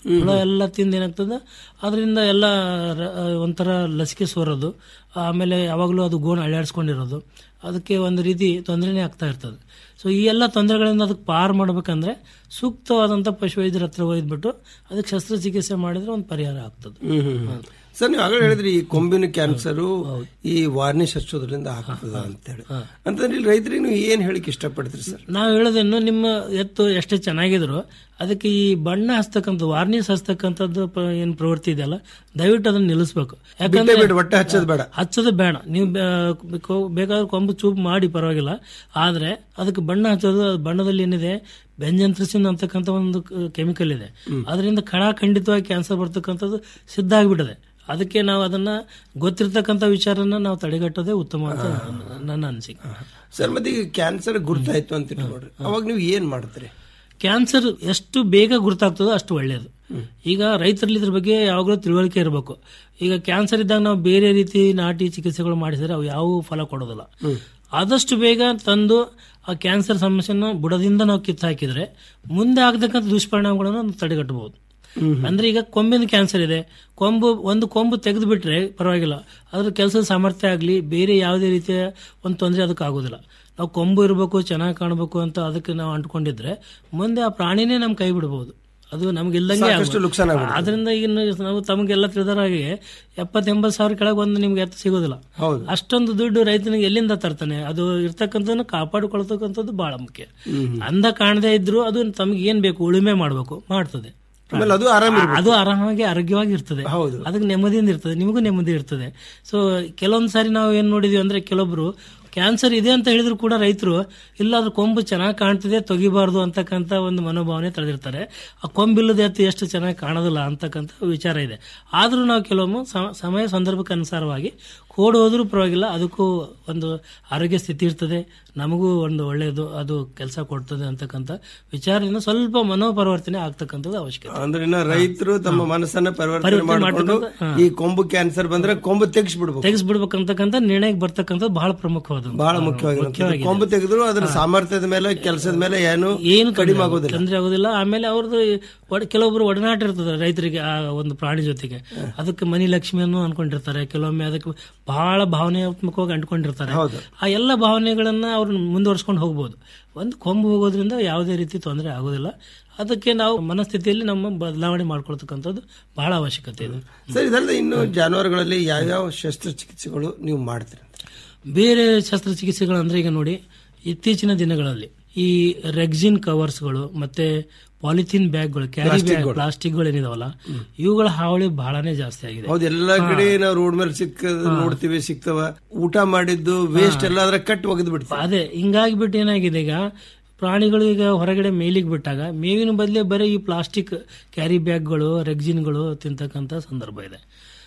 ಹುಳ ಎಲ್ಲ ತಿಂದು ಏನಾಗ್ತದೆ ಅದರಿಂದ ಎಲ್ಲ ರ- ಒಂಥರ ಲಸಿಕೆ ಸೋರೋದು ಆಮೇಲೆ ಯಾವಾಗಲೂ ಅದು ಗೋಣ ಅಳ್ಳಾಡಿಸ್ಕೊಂಡಿರೋದು ಅದಕ್ಕೆ ಒಂದು ರೀತಿ ತೊಂದರೆನೇ ಆಗ್ತಾ ಇರ್ತದೆ ಸೊ ಈ ಎಲ್ಲ ತೊಂದರೆಗಳಿಂದ ಅದಕ್ಕೆ ಪಾರು ಮಾಡ್ಬೇಕಂದ್ರೆ ಸೂಕ್ತವಾದಂಥ ಪಶುವೈದ್ಯರ ಹತ್ರ ಒಯ್ದ್ಬಿಟ್ಟು ಅದಕ್ಕೆ ಶಸ್ತ್ರಚಿಕಿತ್ಸೆ ಮಾಡಿದ್ರೆ ಒಂದು ಪರಿಹಾರ ಆಗ್ತದೆ ಹ್ಮ್, ಹ್ಮ್, ಹ್ಮ್. ಸರ್ ನೀವು ಆಗಲೇ ಹೇಳಿದ್ರಿ ಈ ಕೊಂಬಿನ ಕ್ಯಾನ್ಸರ್ ಈ ವಾರ್ನಿಷ್ ಹಚ್ಚೋದ್ರಿಂದ ಆಗ್ತದ ಅಂತೇಳಿ ಅಂತಂದ್ರೆ ಇಲ್ಲಿ ರೈತರಿಗೆ ನೀವು ಏನ್ ಹೇಳಿಕ್ ಇಷ್ಟಪಡ್ತೀರಿ ಸರ್ ನಾವು ಹೇಳೋದೇನು ನಿಮ್ಮ ಎತ್ತು ಎಷ್ಟೇ ಚೆನ್ನಾಗಿದ್ರು ಅದಕ್ಕೆ ಈ ಬಣ್ಣ ಹಚ್ತಕ್ಕಂಥ ವಾರ್ನಿಸ್ ಹಚ್ತಕ್ಕಂಥದ್ದು ಪ- ಏನ್ ಪ್ರವೃತ್ತಿ ಇದೆಯಲ್ಲ ದಯವಿಟ್ಟು ಅದನ್ನ ನಿಲ್ಲಿಸ್ಬೇಕು ಬಿಟ್ಟೇ ಬಿಡು, ಒಟ್ಟೆ ಹಚ್ಚೋದು ಬೇಡ. ಹಚ್ಚೋದು ಬೇಡ ನೀವು ಬೇ- ಕೊ- ಬೇಕಾದ್ರೆ ಕೊಂಬು ಚೂಪ್ ಮಾಡಿ ಪರವಾಗಿಲ್ಲ ಆದ್ರೆ ಅದಕ್ಕೆ ಬಣ್ಣ ಹಚ್ಚೋದು ಅದು ಬಣ್ಣದಲ್ಲಿ ಏನಿದೆ ಬೆಂಜಂತ್ರಿಸಿನ್ ಅಂತಕ್ಕಂಥ ಒಂದು ಕೆಮಿಕಲ್ ಇದೆ ಅದರಿಂದ ಖಂಡಿತವಾಗಿ ಕ್ಯಾನ್ಸರ್ ಬರ್ತಕ್ಕಂಥದ್ದು ಸಿದ್ಧ ಆಗಿಬಿಟ್ಟಿದೆ ಅದಕ್ಕೆ ನಾವು ಅದನ್ನ ಗೊತ್ತಿರ್ತಕ್ಕಂಥ ವಿಚಾರನ ನಾವು ತಡೆಗಟ್ಟೋದೇ ಉತ್ತಮ ಅಂತ ನನ್ನ- ನನ್ನ ಅನಿಸಿಕೆ ಸರ್ ಮತ್ತೆ ಈಗ ಕ್ಯಾನ್ಸರ್ ಗುರ್ತಾಯ್ತು ಅಂತ ಇಟ್ಕೊಡ್ರಿ ಅವಾಗ ನೀವು ಏನ್ ಮಾಡ್ತೀರಿ ಕ್ಯಾನ್ಸರ್ ಎಷ್ಟು ಬೇಗ ಗುರುತಾಗ್ತದೋ ಅಷ್ಟು ಒಳ್ಳೆಯದು ಈಗ ರೈತರಲ್ಲಿ ಇದ್ರ ಬಗ್ಗೆ ಯಾವಾಗಲೂ ತಿಳುವಳಿಕೆ ಇರಬೇಕು ಈಗ ಕ್ಯಾನ್ಸರ್ ಇದ್ದಾಗ ನಾವು ಬೇರೆ ರೀತಿ ನಾಟಿ ಚಿಕಿತ್ಸೆಗಳು ಮಾಡಿಸಿದ್ರೆ ಅವು ಯಾವ ಫಲ ಕೊಡೋದಿಲ್ಲ ಆದಷ್ಟು ಬೇಗ ತಂದು ಆ ಕ್ಯಾನ್ಸರ್ ಸಮಸ್ಯೆನ ಬುಡದಿಂದ ನಾವು ಕಿತ್ತು ಹಾಕಿದ್ರೆ ಮುಂದೆ ಆಗತಕ್ಕಂಥ ದುಷ್ಪರಿಣಾಮಗಳನ್ನು ನಾವು ತಡೆಗಟ್ಟಬಹುದು ಅಂದ್ರೆ ಈಗ ಕೊಂಬಿನ ಕ್ಯಾನ್ಸರ್ ಇದೆ ಕೊಂಬು ಒಂದು ಕೊಂಬು ತೆಗೆದು ಬಿಟ್ರೆ ಪರವಾಗಿಲ್ಲ ಅದ್ರ ಕೆಲಸದ ಸಾಮರ್ಥ್ಯ ಆಗಲಿ ಬೇರೆ ಯಾವುದೇ ರೀತಿಯ ಒಂದು ತೊಂದರೆ ಅದಕ್ಕೆ ಆಗೋದಿಲ್ಲ ನಾವು ಕೊಂಬು ಇರಬೇಕು ಚೆನ್ನಾಗಿ ಕಾಣಬೇಕು ಅಂತ ಅದಕ್ಕೆ ನಾವು ಅಂಟ್ಕೊಂಡಿದ್ರೆ ಮುಂದೆ ಆ ಪ್ರಾಣಿನೇ ನಮ್ ಕೈ ಬಿಡಬಹುದು ಅದು ನಮ್ಗೆ ಇಲ್ದಂಗೆ ಸಾಕಷ್ಟು ಆಗ್ಬೋದು. ನುಕ್ಸಾನ್ ಆಗ್ಬಿಡುತ್ತೆ. ಆದ್ರಿಂದ ಈಗ ನಾವು ತಮಗೆಲ್ಲ ತಿಳಿದಾರ ಹಾಗೆ ಎಪ್ಪತ್ ಎಂಬತ್ ಸಾವಿರ ಕೆಳಗೆ ಒಂದು ನಿಮ್ಗೆ ಎತ್ತು ಸಿಗೋದಿಲ್ಲ ಹೌದು ಅಷ್ಟೊಂದು ದುಡ್ಡು ರೈತನಿಗೆ ಎಲ್ಲಿಂದ ತರ್ತಾನೆ ಅದು ಇರ್ತಕ್ಕಂಥದ್ದನ್ನ ಕಾಪಾಡಿಕೊಳ್ತಕ್ಕಂಥದ್ದು ಬಹಳ ಮುಖ್ಯ ಅಂದ ಕಾಣದೇ ಇದ್ರು ಅದು ತಮಗೆ ಏನ್ ಬೇಕು ಉಳುಮೆ ಮಾಡಬೇಕು ಮಾಡ್ತದೆ ಆಮೇಲೆ ಅದು ಆರಾಮ ಆ- ಅದು ಆರಾಮಾಗಿ ಆರೋಗ್ಯವಾಗಿ ಇರ್ತದೆ ಹೌದು. ಅದಕ್ಕೆ ನೆಮ್ಮದಿಯಿಂದ ಇರ್ತದೆ ನಿಮಗೂ ನೆಮ್ಮದಿ ಇರ್ತದೆ ಸೊ ಕೆಲವೊಂದ್ ಸಾರಿ ನಾವು ಏನ್ ನೋಡಿದ್ವಿ ಅಂದ್ರೆ ಕೆಲವೊಬ್ರು ಕ್ಯಾನ್ಸರ್ ಇದೆ ಅಂತ ಹೇಳಿದ್ರು ಕೂಡ ರೈತರು ಇಲ್ಲ ಅದ್ರ ಕೊಂಬು ಚೆನ್ನಾಗಿ ಕಾಣ್ತಿದೆ ತೆಗಿಬಾರ್ದು ಅಂತಕ್ಕಂಥ ಒಂದು ಮನೋಭಾವನೆ ತಳೆದಿರ್ತಾರೆ ಆ ಕೊಂಬಿಲ್ಲದ ಎತ್ತು ಎಷ್ಟು ಚೆನ್ನಾಗಿ ಕಾಣೋದಿಲ್ಲ ಅಂತಕ್ಕಂಥ ವಿಚಾರ ಇದೆ ಆದ್ರೂ ನಾವು ಕೆಲವೊಮ್ಮೆ ಸಮ- ಸಮಯ ಸಂದರ್ಭಕ್ಕೆ ಅನುಸಾರವಾಗಿ ಓಡ್ ಹೋದ್ರೂ ಪರವಾಗಿಲ್ಲ ಅದಕ್ಕೂ ಒಂದು ಆರೋಗ್ಯ ಸ್ಥಿತಿ ಇರ್ತದೆ ನಮಗೂ ಒಂದು ಒಳ್ಳೆಯದು ಅದು ಕೆಲಸ ಕೊಡ್ತದೆ ಅಂತಕ್ಕಂಥ ವಿಚಾರದಿಂದ ಸ್ವಲ್ಪ ಮನೋಪರಿವರ್ತನೆ ಆಗ್ತಕ್ಕಂಥದ್ದು ಅವಶ್ಯಕತೆ ಅಂದ್ರೆ ಇನ್ನ ರೈತರು ತಮ್ಮ ಮನಸ್ಸನ್ನ ಪರಿವರ್ತನೆ ಪರಿವರ್ತನೆ ಮಾಡಿಕೊಂಡು ಮಾಡ್ತಕ್ಕಂಥ- ಹಾ. ಈ ಕೊಂಬು ಕ್ಯಾನ್ಸರ್ ಬಂದ್ರೆ ಕೊಂಬು ತೆಗಿಸ್ಬಿಡ್ಬೇಕು ತೆಗೆಸ್ಬಿಡ್ಬೇಕಂತಕ್ಕಂಥ ನಿರ್ಣಯಕ್ಕೆ ಬರ್ತಕ್ಕಂಥದ್ದು ಬಹಳ ಪ್ರಮುಖವಾದ ಬಹಳ ಮುಖ್ಯವಾಗಿ ಕೊಂಬು ತೆಗೆದ್ರು ಅದರ ಸಾಮರ್ಥ್ಯದ ಮೇಲೆ ಕೆಲಸದ ಮೇಲೆ ಏನು ಏನು ಕಡಿಮೆ ಆಗೋದಿಲ್ಲ ತೊಂದರೆ ಆಗೋದಿಲ್ಲ ಆಮೇಲೆ ಅವ್ರದ್ದು ಒಡ- ಕೆಲವೊಬ್ರು ಒಡನಾಟ ಇರ್ತದೆ ರೈತರಿಗೆ ಆ ಒಂದು ಪ್ರಾಣಿ ಜೊತೆಗೆ ಅದಕ್ಕೆ ಮನಿ ಲಕ್ಷ್ಮಿಯನ್ನು ಅನ್ಕೊಂಡಿರ್ತಾರೆ ಕೆಲವೊಮ್ಮೆ ಅದಕ್ಕೆ ಬಹಳ ಭಾವನಾತ್ಮಕವಾಗಿ ಅಂಟ್ಕೊಂಡಿರ್ತಾರೆ ಹೌದು. ಆ ಎಲ್ಲ ಭಾವನೆಗಳನ್ನ ಅವ್ರು ಮುಂದುವರ್ಸ್ಕೊಂಡು ಹೋಗ್ಬೋದು ಒಂದು ಕೊಂಬು ಹೋಗೋದ್ರಿಂದ ಯಾವುದೇ ರೀತಿ ತೊಂದರೆ ಆಗೋದಿಲ್ಲ ಅದಕ್ಕೆ ನಾವು ಮನಸ್ಥಿತಿಯಲ್ಲಿ ನಮ್ಮ ಬದಲಾವಣೆ ಮಾಡ್ಕೊಳ್ತಕ್ಕಂಥದ್ದು ಬಹಳ ಅವಶ್ಯಕತೆ ಇದೆ ಸರ್ ಇದಲ್ಲದೆ ಇನ್ನು ಜಾನುವಾರುಗಳಲ್ಲಿ ಯಾವ್ಯಾವ ಶಸ್ತ್ರಚಿಕಿತ್ಸೆಗಳು ನೀವು ಮಾಡ್ತೀರಿ ಬೇರೆ ಶಸ್ತ್ರಚಿಕಿತ್ಸೆಗಳಂದ್ರೆ ಈಗ ನೋಡಿ ಇತ್ತೀಚಿನ ದಿನಗಳಲ್ಲಿ ಈ ರೆಗ್ಜಿನ್ ಕವರ್ಸ್ಗಳು ಮತ್ತೆ ಪಾಲಿಥಿನ್ ಬ್ಯಾಗ್ಗಳು ಕ್ಯಾರಿ ಬ್ಯಾಗ್ ಪ್ಲಾಸ್ಟಿಕ್ಗಳು. ಪ್ಲಾಸ್ಟಿಕ್ಗಳು ಏನಿದಾವಲ್ಲ ಇವುಗಳ ಹಾವಳಿ ಬಹಳನೇ ಜಾಸ್ತಿ ಆಗಿದೆ ಹೌದು ಎಲ್ಲಾ ಕಡೆ ನಾವು ರೋಡ್ ಮೇಲೆ ಸಿಕ್ಕ ನೋಡ್ತೀವಿ ಸಿಗ್ತವ ಊಟ ಮಾಡಿದ್ದು ವೇಸ್ಟ್ ಎಲ್ಲ ಅದ್ರ ಕಟ್ ಒಗೆದು ಬಿಡ್ತೀವಿ ಅದೇ ಹಿಂಗಾಗಿ ಬಿಟ್ಟು ಏನಾಗಿದೆ ಈಗ ಪ್ರಾಣಿಗಳು ಈಗ ಹೊರಗಡೆ ಮೇಲಿಗೆ ಬಿಟ್ಟಾಗ ಮೇವಿನ ಬದಲೇ ಬರೀ ಈ ಪ್ಲಾಸ್ಟಿಕ್ ಕ್ಯಾರಿ ಬ್ಯಾಗ್ಗಳು ರೆಗ್ಜಿನ್ಗಳು ತಿಂತಕ್ಕಂಥ ಸಂದರ್ಭ ಇದೆ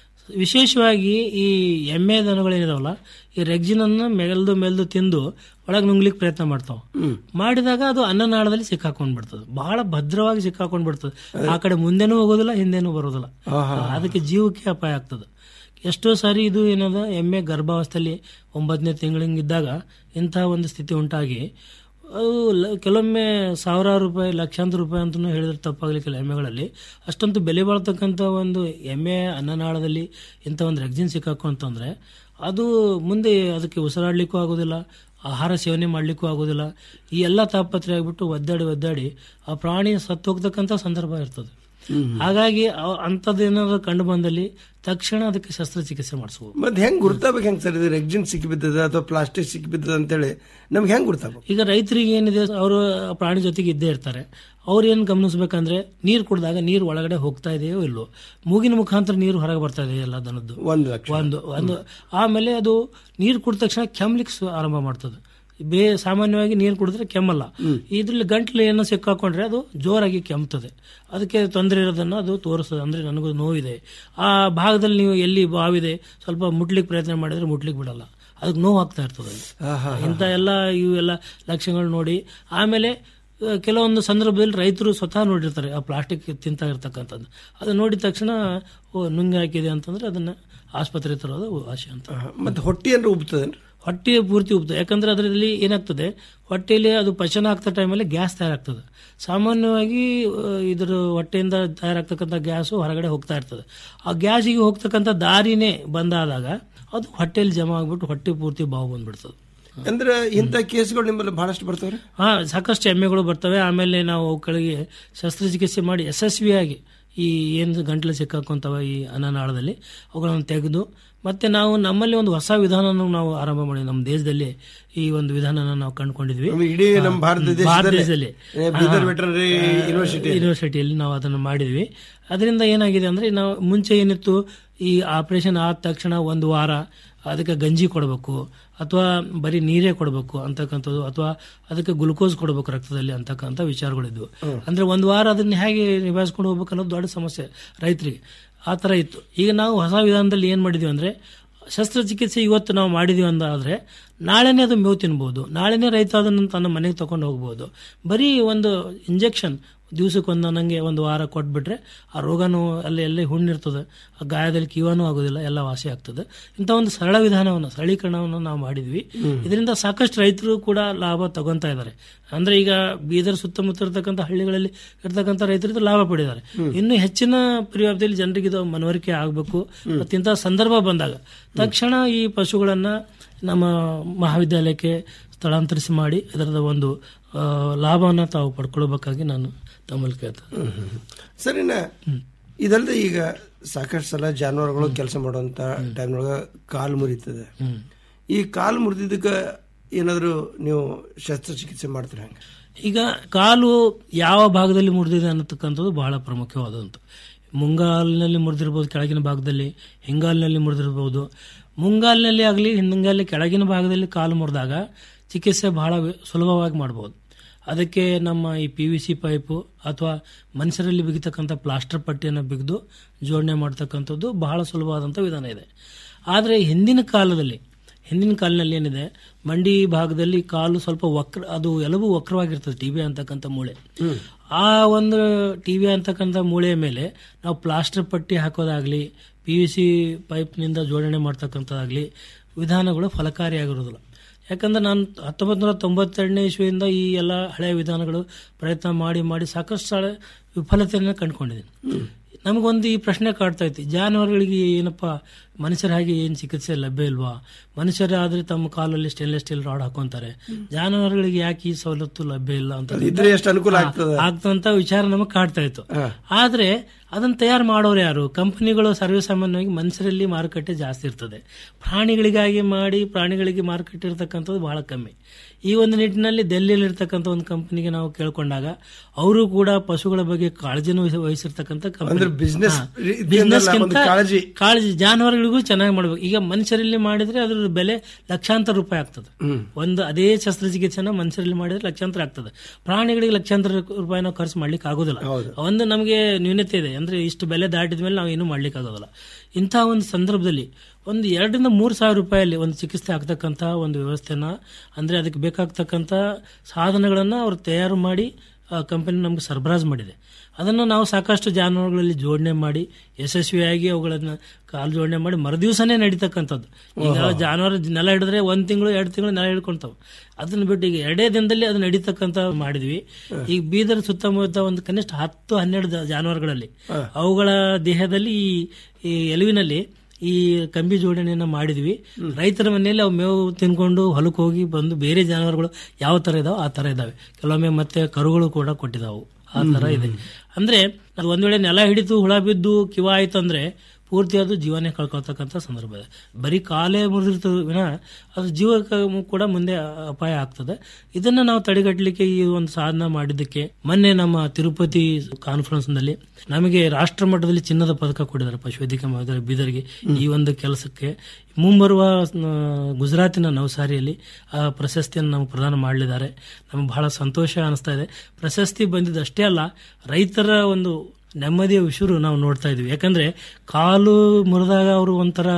ವಿಶೇಷವಾಗಿ ಈ ಎಮ್ಮೆ ದನಗಳೇನಿದಾವಲ್ಲ ಈ ರೆಗ್ಜಿನ್ ಅನ್ನ ಮೆಲ್ದು ಮೆಲ್ದು ತಿಂದು ಒಳಗೆ ನುಂಗ್ಲಿಕ್ಕೆ ಪ್ರಯತ್ನ ಮಾಡ್ತಾವ ಮಾಡಿದಾಗ ಅದು ಅನ್ನನಾಳದಲ್ಲಿ ಸಿಕ್ಕಾಕೊಂಡ್ ಬಿಡ್ತದೆ ಬಹಳ ಭದ್ರವಾಗಿ ಸಿಕ್ಕಾಕೊಂಡ್ ಬಿಡ್ತದೆ ಆ ಕಡೆ ಮುಂದೆನೂ ಹೋಗೋದಿಲ್ಲ ಹಿಂದೆನೂ ಬರೋದಿಲ್ಲ ಅದಕ್ಕೆ ಜೀವಕ್ಕೆ ಅಪಾಯ ಆಗ್ತದೆ ಎಷ್ಟೋ ಸಾರಿ ಇದು ಏನದ ಎಮ್ಮೆ ಗರ್ಭಾವಸ್ಥೆಯಲ್ಲಿ ಒಂಬತ್ತನೇ ತಿಂಗಳಿಂಗಿದ್ದಾಗ ಇಂತಹ ಒಂದು ಸ್ಥಿತಿ ಉಂಟಾಗಿ ಅದು ಲ- ಕೆಲವೊಮ್ಮೆ ಸಾವಿರಾರು ರೂಪಾಯಿ ಲಕ್ಷಾಂತರ ರೂಪಾಯಿ ಅಂತಲೂ ಹೇಳಿದ್ರೆ ತಪ್ಪಾಗಲಿಕ್ಕಿಲ್ಲ ಎಮ್ಮೆಗಳಲ್ಲಿ ಅಷ್ಟೊಂದು ಬೆಲೆ ಬಾಳ್ತಕ್ಕಂಥ ಒಂದು ಎಮ್ಮೆ ಅನ್ನನಾಳದಲ್ಲಿ ಇಂಥ ಒಂದು ರೆಗ್ಜಿನ್ ಸಿಕ್ಕಾಕೊಂತಂದ್ರೆ ಅದು ಮುಂದೆ ಅದಕ್ಕೆ ಉಸಿರಾಡ್ಲಿಕ್ಕೂ ಆಗೋದಿಲ್ಲ ಆಹಾರ ಸೇವನೆ ಮಾಡ್ಲಿಕ್ಕೂ ಆಗೋದಿಲ್ಲ ಈ ಎಲ್ಲ ತಾಪತ್ರೆ ಆಗ್ಬಿಟ್ಟು ಒದ್ದಾಡಿ ಒದ್ದಾಡಿ ಆ ಪ್ರಾಣಿ ಸತ್ತು ಹೋಗ್ತಕ್ಕಂಥ ಸಂದರ್ಭ ಇರ್ತದೆ ಹಾಗಾಗಿ ಅವ್- ಅಂಥದ್ದೇನಾದ್ರು ಕಂಡು ಬಂದಲ್ಲಿ ತಕ್ಷಣ ಅದಕ್ಕೆ ಶಸ್ತ್ರಚಿಕಿತ್ಸೆ ಮಾಡಿಸ್ಬೋದು ಮತ್ತೆ ಹೆಂಗ್ ಗುರ್ತಾಬೇಕು ಹೆಂಗ್ ಸರ್ ಇದು ರೆಗ್ಜಿನ್ ಸಿಕ್ಕಿಬಿದ್ದದ ಅಥವಾ ಪ್ಲಾಸ್ಟಿಕ್ ಸಿಕ್ಕಿಬಿದ್ದದ ಅಂತೇಳಿ ನಮ್ಗೆ ಹೆಂಗ್ ಗುರ್ತಾಬೇಕು ಈಗ ರೈತರಿಗೆ ಏನಿದೆ ಅವರು ಪ್ರಾಣಿ ಜೊತೆಗೆ ಇದ್ದೇ ಇರ್ತಾರೆ ಅವ್ರು ಏನು ಗಮನಿಸ್ಬೇಕಂದ್ರೆ ನೀರು ಕುಡಿದಾಗ ನೀರು ಒಳಗಡೆ ಹೋಗ್ತಾ ಇದೆಯೋ ಇಲ್ವೋ ಮೂಗಿನ ಮುಖಾಂತರ ನೀರು ಹೊರಗೆ ಬರ್ತಾ ಇದೆಯೋ ಎಲ್ಲ ದನದ್ದು ಒಂದು ಲಕ್ಷ ಒಂದು ಒಂದು ಆಮೇಲೆ ಅದು ನೀರು ಕುಡಿದ ತಕ್ಷಣ ಕೆಮ್ಲಿಕ್ಕೆ ಶು- ಆರಂಭ ಮಾಡ್ತದೆ ಬೇ ಸಾಮಾನ್ಯವಾಗಿ ನೀರು ಕುಡಿದ್ರೆ ಕೆಮ್ಮಲ್ಲ ಇದ್ರಲ್ಲಿ ಗಂಟ್ಲು ಏನೋ ಸಿಕ್ಕಾಕೊಂಡ್ರೆ ಅದು ಜೋರಾಗಿ ಕೆಮ್ತದೆ ಅದಕ್ಕೆ ತೊಂದರೆ ಇರೋದನ್ನ ಅದು ತೋರಿಸ್ತದೆ ಅಂದ್ರೆ ನನಗೂ ನೋವಿದೆ ಆ ಭಾಗದಲ್ಲಿ ನೀವು ಎಲ್ಲಿ ಬಾವಿದೆ ಸ್ವಲ್ಪ ಮುಟ್ಲಿಕ್ಕೆ ಪ್ರಯತ್ನ ಮಾಡಿದ್ರೆ ಮುಟ್ಲಿಕ್ಕೆ ಬಿಡಲ್ಲ ಅದಕ್ಕೆ ನೋವು ಆಗ್ತಾ ಇರ್ತದೆ ಅಲ್ಲಿ. ಇಂಥ ಎಲ್ಲ ಇವೆಲ್ಲ ಲಕ್ಷಣಗಳು ನೋಡಿ ಆಮೇಲೆ ಆ, ಕೆಲವೊಂದು ಸಂದರ್ಭದಲ್ಲಿ ರೈತರು ಸ್ವತಃ ನೋಡಿರ್ತಾರೆ ಆ ಪ್ಲಾಸ್ಟಿಕ್ ತಿಂತಾ ಇರ್ತಕ್ಕಂಥದ್ದು ಅದು ನೋಡಿದ ತಕ್ಷಣ ಓ ನುಂಗಿ ಹಾಕಿದೆ ಅಂತಂದ್ರೆ ಅದನ್ನ ಆಸ್ಪತ್ರೆ ತರೋದು ವಾಸಿ ಅಂತ ಮತ್ತೆ ಹೊಟ್ಟಿ ಅಂದ್ರೆ ಉಬ್ತದೇನ್ರಿ ಹೊಟ್ಟೆ ಪೂರ್ತಿ ಉಬ್ತದೆ ಯಾಕಂದ್ರೆ ಅದರಲ್ಲಿ ಏನಾಗ್ತದೆ ಹೊಟ್ಟೆಯಲ್ಲಿ ಅದು ಪಚನ ಆಗ್ತಾ ಟೈಮಲ್ಲಿ ಗ್ಯಾಸ್ ತಯಾರಾಗ್ತದೆ ಸಾಮಾನ್ಯವಾಗಿ ಆ, ಇದರ ಹೊಟ್ಟೆಯಿಂದ ತಯಾರಾಗ್ತಕ್ಕಂಥ ಗ್ಯಾಸು ಹೊರಗಡೆ ಹೋಗ್ತಾ ಇರ್ತದೆ ಆ ಗ್ಯಾಸಿಗೆ ಹೋಗ್ತಕ್ಕಂಥ ದಾರಿನೇ ಬಂದಾದಾಗ ಅದು ಹೊಟ್ಟೆಯಲ್ಲಿ ಜಮಾ ಆಗ್ಬಿಟ್ಟು ಹೊಟ್ಟೆ ಪೂರ್ತಿ ಬಾವು ಬಂದ್ಬಿಡ್ತದೆ ಅಂದ್ರೆ ಇಂಥ ಕೇಸ್ಗಳು ನಿಮ್ಮಲ್ಲಿ ಬಹಳಷ್ಟು ಬರ್ತವ್ರೆ ಹಾ ಸಾಕಷ್ಟು ಎಮ್ಮೆಗಳು ಬರ್ತವೆ ಆಮೇಲೆ ನಾವು ಅವುಗಳಿಗೆ ಶಸ್ತ್ರಚಿಕಿತ್ಸೆ ಮಾಡಿ ಯಶಸ್ವಿಯಾಗಿ ಈ ಏನು ಗಂಟ್ಲು ಸಿಕ್ಕಾಕೊಂತವ ಈ ಅನ್ನನಾಳದಲ್ಲಿ ಅವುಗಳನ್ನು ತೆಗೆದು ಮತ್ತೆ ನಾವು ನಮ್ಮಲ್ಲಿ ಒಂದು ಹೊಸ ವಿಧಾನನ ನಾವು ಆರಂಭ ಮಾಡಿ ನಮ್ಮ ದೇಶದಲ್ಲಿ ಈ ಒಂದು ವಿಧಾನನ ನಾವು ಕಂಡುಕೊಂಡಿದ್ವಿ ನಮ್ಮ ಇಡೀ ನಮ್ಮ ಭಾರತ ಹಾ, ದೇಶದಲ್ಲೇ, ಭಾರತ ದೇಶದಲ್ಲಿ ಏ, ಬೀದರ್ ಹಾ, ವೆಟರ್ನರಿ ಆ, ಯೂನಿವರ್ಸಿಟಿ. ಯೂನಿವರ್ಸಿಟಿಯಲ್ಲಿ ನಾವು ಅದನ್ನು ಮಾಡಿದ್ವಿ ಅದರಿಂದ ಏನಾಗಿದೆ ಅಂದ್ರೆ ನಾವು ಮುಂಚೆ ಏನಿತ್ತು ಈ ಆಪರೇಷನ್ ಆದ ತಕ್ಷಣ ಒಂದು ವಾರ ಅದಕ್ಕೆ ಗಂಜಿ ಕೊಡಬೇಕು ಅಥವಾ ಬರೀ ನೀರೇ ಕೊಡಬೇಕು ಅಂತಕ್ಕಂಥದ್ದು ಅಥವಾ ಅದಕ್ಕೆ ಗ್ಲುಕೋಸ್ ಕೊಡಬೇಕು ರಕ್ತದಲ್ಲಿ ಅಂತಕ್ಕಂಥ ವಿಚಾರಗಳಿದ್ವು ಅಂದ್ರೆ ಒಂದು ವಾರ ಅದನ್ನ ಹೇಗೆ ನಿಭಾಯಿಸ್ಕೊಂಡು ಹೋಗ್ಬೇಕು ಅನ್ನೋದು ದೊಡ್ಡ ಸಮಸ್ಯೆ ರೈತರಿಗೆ ಆ ಥರ ಇತ್ತು ಈಗ ನಾವು ಹೊಸ ವಿಧಾನದಲ್ಲಿ ಏನು ಮಾಡಿದ್ವಿ ಅಂದ್ರೆ ಶಸ್ತ್ರಚಿಕಿತ್ಸೆ ಇವತ್ತು ನಾವು ಮಾಡಿದೀವಿ ಅಂದಾದ್ರೆ ನಾಳೆನೇ ಅದು ಮೇವು ತಿನ್ಬೋದು ನಾಳೆನೇ ರೈತ ಅದನ್ನು ತನ್ನ ಮನೆಗೆ ತಗೊಂಡು ಹೋಗ್ಬೋದು ಬರೀ ಒಂದು ಇಂಜೆಕ್ಷನ್ ದಿವಸಕ್ಕೆ ಒಂದು ನನಗೆ ಒಂದು ವಾರ ಕೊಟ್ಬಿಟ್ರೆ ಆ ರೋಗನೂ ಅಲ್ಲಿ ಎಲ್ಲೇ ಹುಣ್ಣಿರ್ತದೆ ಆ ಗಾಯದಲ್ಲಿ ಕೀವಾನೂ ಆಗೋದಿಲ್ಲ ಎಲ್ಲ ವಾಸಿ ಆಗ್ತದೆ ಇಂಥ ಒಂದು ಸರಳ ವಿಧಾನವನ್ನು ಸರಳೀಕರಣವನ್ನು ನಾವು ಮಾಡಿದ್ವಿ ಇದರಿಂದ ಸಾಕಷ್ಟು ರೈತರು ಕೂಡ ಲಾಭ ತಗೊಂತಾ ಇದ್ದಾರೆ ಅಂದ್ರೆ ಈಗ ಬೀದರ್ ಸುತ್ತಮುತ್ತ ಇರತಕ್ಕಂಥ ಹಳ್ಳಿಗಳಲ್ಲಿ ಇರ್ತಕ್ಕಂಥ ರೈತರು ಲಾಭ ಪಡೆದಿದ್ದಾರೆ ಇನ್ನು ಹೆಚ್ಚಿನ ಪರಿವ್ಯಾಪ್ತಿಯಲ್ಲಿ ಜನರಿಗೆ ಇದು ಮನವರಿಕೆ ಆಗಬೇಕು ಮತ್ತು ಇಂಥ ಸಂದರ್ಭ ಬಂದಾಗ ತಕ್ಷಣ ಈ ಪಶುಗಳನ್ನ ನಮ್ಮ ಮಹಾವಿದ್ಯಾಲಯಕ್ಕೆ ಸ್ಥಳಾಂತರಿಸಿ ಮಾಡಿ ಅದರದ ಒಂದು ಆ, ಲಾಭವನ್ನ ತಾವು ಪಡ್ಕೊಳ್ಬೇಕಾಗಿ ನಾನು ತಮ್ಮಲ್ಲಿ ಕೇಳ್ತೇನೆ ಸರಿನಾ ಇದಲ್ಲದೆ ಈಗ ಸಾಕಷ್ಟು ಸಲ ಜಾನುವಾರುಗಳು ಕೆಲಸ ಮಾಡುವಂತ ಟೈಮ್ನೊಳಗ ಕಾಲು ಮುರಿತದೆ ಈ ಕಾಲು ಮುರಿದಿದ್ದಕ್ಕೆ ಏನಾದರೂ ನೀವು ಶಸ್ತ್ರಚಿಕಿತ್ಸೆ ಮಾಡ್ತೀರ ಹಂಗೆ ಈಗ ಕಾಲು ಯಾವ ಭಾಗದಲ್ಲಿ ಮುರಿದಿದೆ ಅನ್ನತಕ್ಕಂಥದ್ದು ಬಹಳ ಪ್ರಮುಖವಾದಂಥ ಮುಂಗಾಲಿನಲ್ಲಿ ಮುರಿದಿರ್ಬೋದು ಕೆಳಗಿನ ಭಾಗದಲ್ಲಿ ಹಿಂಗಾಲಿನಲ್ಲಿ ಮುರಿದಿರ್ಬೋದು ಮುಂಗಾಲಿನಲ್ಲಿ ಆಗಲಿ ಹಿಂಗಾಲಿ ಕೆಳಗಿನ ಭಾಗದಲ್ಲಿ ಕಾಲು ಮುರಿದಾಗ ಚಿಕಿತ್ಸೆ ಬಹಳ ವಿ- ಸುಲಭವಾಗಿ ಮಾಡ್ಬೋದು ಅದಕ್ಕೆ ನಮ್ಮ ಈ ಪಿ ವಿ ಸಿ ಪೈಪು ಅಥವಾ ಮನುಷ್ಯರಲ್ಲಿ ಬಿಗಿತಕ್ಕಂಥ ಪ್ಲಾಸ್ಟರ್ ಪಟ್ಟಿಯನ್ನು ಬಿಗಿದು ಜೋಡಣೆ ಮಾಡ್ತಕ್ಕಂಥದ್ದು ಬಹಳ ಸುಲಭವಾದಂಥ ವಿಧಾನ ಇದೆ ಆದರೆ ಹಿಂದಿನ ಕಾಲದಲ್ಲಿ ಹಿಂದಿನ ಕಾಲಿನಲ್ಲಿ ಏನಿದೆ ಮಂಡಿ ಭಾಗದಲ್ಲಿ ಕಾಲು ಸ್ವಲ್ಪ ವಕ್ರ ಅದು ಎಲುಬು ವಕ್ರವಾಗಿರ್ತದೆ ಟಿಬಿ ಅಂತಕ್ಕಂಥ ಮೂಳೆ ಆ ಒಂದು ಟಿಬಿ ಅಂತಕ್ಕಂಥ ಮೂಳೆಯ ಮೇಲೆ ನಾವು ಪ್ಲಾಸ್ಟರ್ ಪಟ್ಟಿ ಹಾಕೋದಾಗ್ಲಿ ಪಿ ಯು ಸಿ ಪೈಪ್ನಿಂದ ಜೋಡಣೆ ಮಾಡ್ತಕ್ಕಂಥದ್ದಾಗಲಿ ವಿಧಾನಗಳು ಫಲಕಾರಿಯಾಗಿರೋದಿಲ್ಲ ಯಾಕಂದ್ರೆ ನಾನು ಹತ್ತೊಂಬತ್ತು ನೂರ ತೊಂಬತ್ತೆರಡನೇ ಇಸ್ವಿಯಿಂದ ಈ ಎಲ್ಲ ಹಳೆಯ ವಿಧಾನಗಳು ಪ್ರಯತ್ನ ಮಾಡಿ ಮಾಡಿ ಸಾಕಷ್ಟು ಸಲ ವಿಫಲತೆಯನ್ನು ಕಂಡುಕೊಂಡಿದ್ದೀನಿ ನಮಗೊಂದು ಈ ಪ್ರಶ್ನೆ ಕಾಡ್ತಾ ಐತಿ ಜಾನುವಾರುಗಳಿಗೆ ಏನಪ್ಪ ಮನುಷ್ಯರ ಹಾಗೆ ಏನು ಚಿಕಿತ್ಸೆ ಲಭ್ಯ ಇಲ್ವಾ ಮನುಷ್ಯರಾದ್ರೆ ತಮ್ಮ ಕಾಲಲ್ಲಿ ಸ್ಟೇನ್ಲೆಸ್ ಸ್ಟೀಲ್ ರಾಡ್ ಹಾಕೊಂತಾರೆ ಜಾನುವಾರುಗಳಿಗೆ ಯಾಕೆ ಈ ಸವಲತ್ತು ಲಭ್ಯ ಇಲ್ಲ ಅಂತ ಇದ್ರೆ ಎಷ್ಟು ಅನುಕೂಲ ಆಗ್ತದೆ? ಆಗ್ತಂತ ವಿಚಾರ ನಮಗೆ ಕಾಡ್ತಾ ಇತ್ತು ಆದ್ರೆ ಅದನ್ನ ತಯಾರು ಮಾಡೋರು ಯಾರು ಕಂಪನಿಗಳು ಸರ್ವೇಸಾಮಾನ್ಯವಾಗಿ ಮನುಷ್ಯರಲ್ಲಿ ಮಾರುಕಟ್ಟೆ ಜಾಸ್ತಿ ಇರ್ತದೆ ಪ್ರಾಣಿಗಳಿಗಾಗಿ ಮಾಡಿ ಪ್ರಾಣಿಗಳಿಗೆ ಮಾರುಕಟ್ಟೆ ಇರತಕ್ಕಂಥದ್ದು ಬಹಳ ಕಮ್ಮಿ ಈ ಒಂದು ನಿಟ್ಟಿನಲ್ಲಿ ದೆಹಲಿಯಲ್ಲಿ ಇರ್ತಕ್ಕಂಥ ಒಂದು ಕಂಪನಿಗೆ ನಾವು ಕೇಳ್ಕೊಂಡಾಗ ಅವರು ಕೂಡ ಪಶುಗಳ ಬಗ್ಗೆ ಕಾಳಜಿನೂ ವಹಿಸಿ- ವಹಿಸಿರ್ತಕ್ಕಂಥ company. ಅಂದ್ರೆ business ಹಾ. ರೀತಿಯಿಂದ Business ಗಿಂತ ಒಂದು ಕಾಳಜಿ. ಕಾಳಜಿ ಜಾನುವಾರುಗಳಿಗೂ ಚೆನ್ನಾಗಿ ಮಾಡ್ಬೇಕು ಈಗ ಮನುಷ್ಯರಲ್ಲಿ ಮಾಡಿದ್ರೆ ಅದ್ರ ಬೆಲೆ ಲಕ್ಷಾಂತರ ರೂಪಾಯಿ ಆಗ್ತದೆ ಒಂದು ಅದೇ ಶಸ್ತ್ರಚಿಕಿತ್ಸೆನ ಮನುಷ್ಯರಲ್ಲಿ ಮಾಡಿದ್ರೆ ಲಕ್ಷಾಂತರ ಆಗ್ತದೆ ಪ್ರಾಣಿಗಳಿಗೆ ಲಕ್ಷಾಂತರ ರೂಪಾಯಿ ನಾವು ಖರ್ಚು ಮಾಡ್ಲಿಕ್ಕೆ ಆಗೋದಿಲ್ಲ ಒಂದು ನಮಗೆ ನ್ಯೂನತೆ ಇದೆ ಅಂದ್ರೆ ಇಷ್ಟು ಬೆಲೆ ದಾಟಿದ ಮೇಲೆ ನಾವು ಏನು ಮಾಡ್ಲಿಕ್ಕೆ ಆಗೋದಿಲ್ಲ ಇಂಥ ಒಂದು ಸಂದರ್ಭದಲ್ಲಿ ಒಂದು ಎರಡರಿಂದ ಮೂರು ಸಾವಿರ ರೂಪಾಯಲ್ಲಿ ಒಂದು ಚಿಕಿತ್ಸೆ ಆಗ್ತಕ್ಕಂಥ ಒಂದು ವ್ಯವಸ್ಥೆನ ಅಂದ್ರೆ ಅದಕ್ಕೆ ಬೇಕಾಗ್ತಕ್ಕಂಥ ಸಾಧನಗಳನ್ನ ಅವ್ರು ತಯಾರು ಮಾಡಿ ಕಂಪನಿ ನಮ್ಗೆ ಸರಬರಾಜು ಮಾಡಿದೆ ಅದನ್ನು ನಾವು ಸಾಕಷ್ಟು ಜಾನುವಾರುಗಳಲ್ಲಿ ಜೋಡಣೆ ಮಾಡಿ ಯಶಸ್ವಿಯಾಗಿ ಅವುಗಳನ್ನ ಕಾಲು ಜೋಡಣೆ ಮಾಡಿ ಮರುದಿವಸನೇ ನಡೀತಕ್ಕಂಥದ್ದು ಈಗ ಜಾನುವಾರು ನೆಲ ಹಿಡಿದ್ರೆ ಒಂದ್ ತಿಂಗಳು ಎರಡು ತಿಂಗಳು ನೆಲ ಹಿಡ್ಕೊಂತಾವ ಅದನ್ನ ಬಿಟ್ಟು ಈಗ ಎರಡೇ ದಿನದಲ್ಲಿ ಅದು ನಡೀತಕ್ಕಂಥ ಮಾಡಿದ್ವಿ ಈಗ ಬೀದರ್ ಸುತ್ತಮುತ್ತ ಒಂದು ಕನಿಷ್ಠ ಹತ್ತು ಹನ್ನೆರಡು ಜಾ- ಜಾನುವಾರುಗಳಲ್ಲಿ ಅವುಗಳ ದೇಹದಲ್ಲಿ ಈ ಈ ಎಲುವಿನಲ್ಲಿ ಈ ಕಂಬಿ ಜೋಡಣೆಯನ್ನ ಮಾಡಿದ್ವಿ ರೈತರ ಮನೆಯಲ್ಲಿ ಅವು ಮೇವು ತಿನ್ಕೊಂಡು ಹೊಲಕ್ಕೆ ಹೋಗಿ ಬಂದು ಬೇರೆ ಜಾನುವಾರುಗಳು ಯಾವ ತರ ಇದಾವೆ ಆ ತರ ಇದಾವೆ ಕೆಲವೊಮ್ಮೆ ಮತ್ತೆ ಕರುಗಳು ಕೂಡ ಕೊಟ್ಟಿದಾವು ಆ ತರ ಇದೆ ಅಂದ್ರೆ ಅದು ಒಂದ್ ವೇಳೆ ನೆಲ ಹಿಡಿತು ಹುಳ ಬಿದ್ದು ಕಿವ ಆಯ್ತು ಅಂದ್ರೆ ಪೂರ್ತಿ ಅದು ಜೀವನೇ ಕಳ್ಕೊಳ್ತಕ್ಕಂಥ ಸಂದರ್ಭ ಇದೆ ಬರೀ ಕಾಲೇ ಮುರಿದಿರ್ತದೆ ವಿನ ಅದು ಜೀವಕ್ಕೆ ಕೂಡ ಮುಂದೆ ಅಪಾಯ ಆಗ್ತದೆ ಇದನ್ನ ನಾವು ತಡೆಗಟ್ಟಲಿಕ್ಕೆ ಈ ಒಂದು ಸಾಧನ ಮಾಡಿದ್ದಕ್ಕೆ ಮೊನ್ನೆ ನಮ್ಮ ತಿರುಪತಿ ಕಾನ್ಫರೆನ್ಸ್ ನಲ್ಲಿ ನಮಗೆ ರಾಷ್ಟ್ರ ಮಟ್ಟದಲ್ಲಿ ಚಿನ್ನದ ಪದಕ ಕೊಟ್ಟಿದ್ದಾರೆ ಪಶುವೈದ್ಯಕೀಯ ಮಹಾವಿದ್ಯಾಲಯ ಬೀದರ್ಗೆ ಈ ಒಂದು ಕೆಲಸಕ್ಕೆ ಮುಂಬರುವ ಆ, ಗುಜರಾತಿನ ನವಸಾರಿಯಲ್ಲಿ ಆ ಪ್ರಶಸ್ತಿಯನ್ನು ನಮಗೆ ಪ್ರದಾನ ಮಾಡಲಿದ್ದಾರೆ ನಮಗೆ ಬಹಳ ಸಂತೋಷ ಅನಿಸ್ತಾ ಇದೆ ಪ್ರಶಸ್ತಿ ಬಂದಿದ್ದಷ್ಟೇ ಅಲ್ಲ ರೈತರ ಒಂದು ನೆಮ್ಮದಿಯ ವಿಷರು ನಾವು ನೋಡ್ತಾ ಇದೀವಿ ಯಾಕಂದ್ರೆ ಕಾಲು ಮುರಿದಾಗ ಅವರು ಒಂಥರ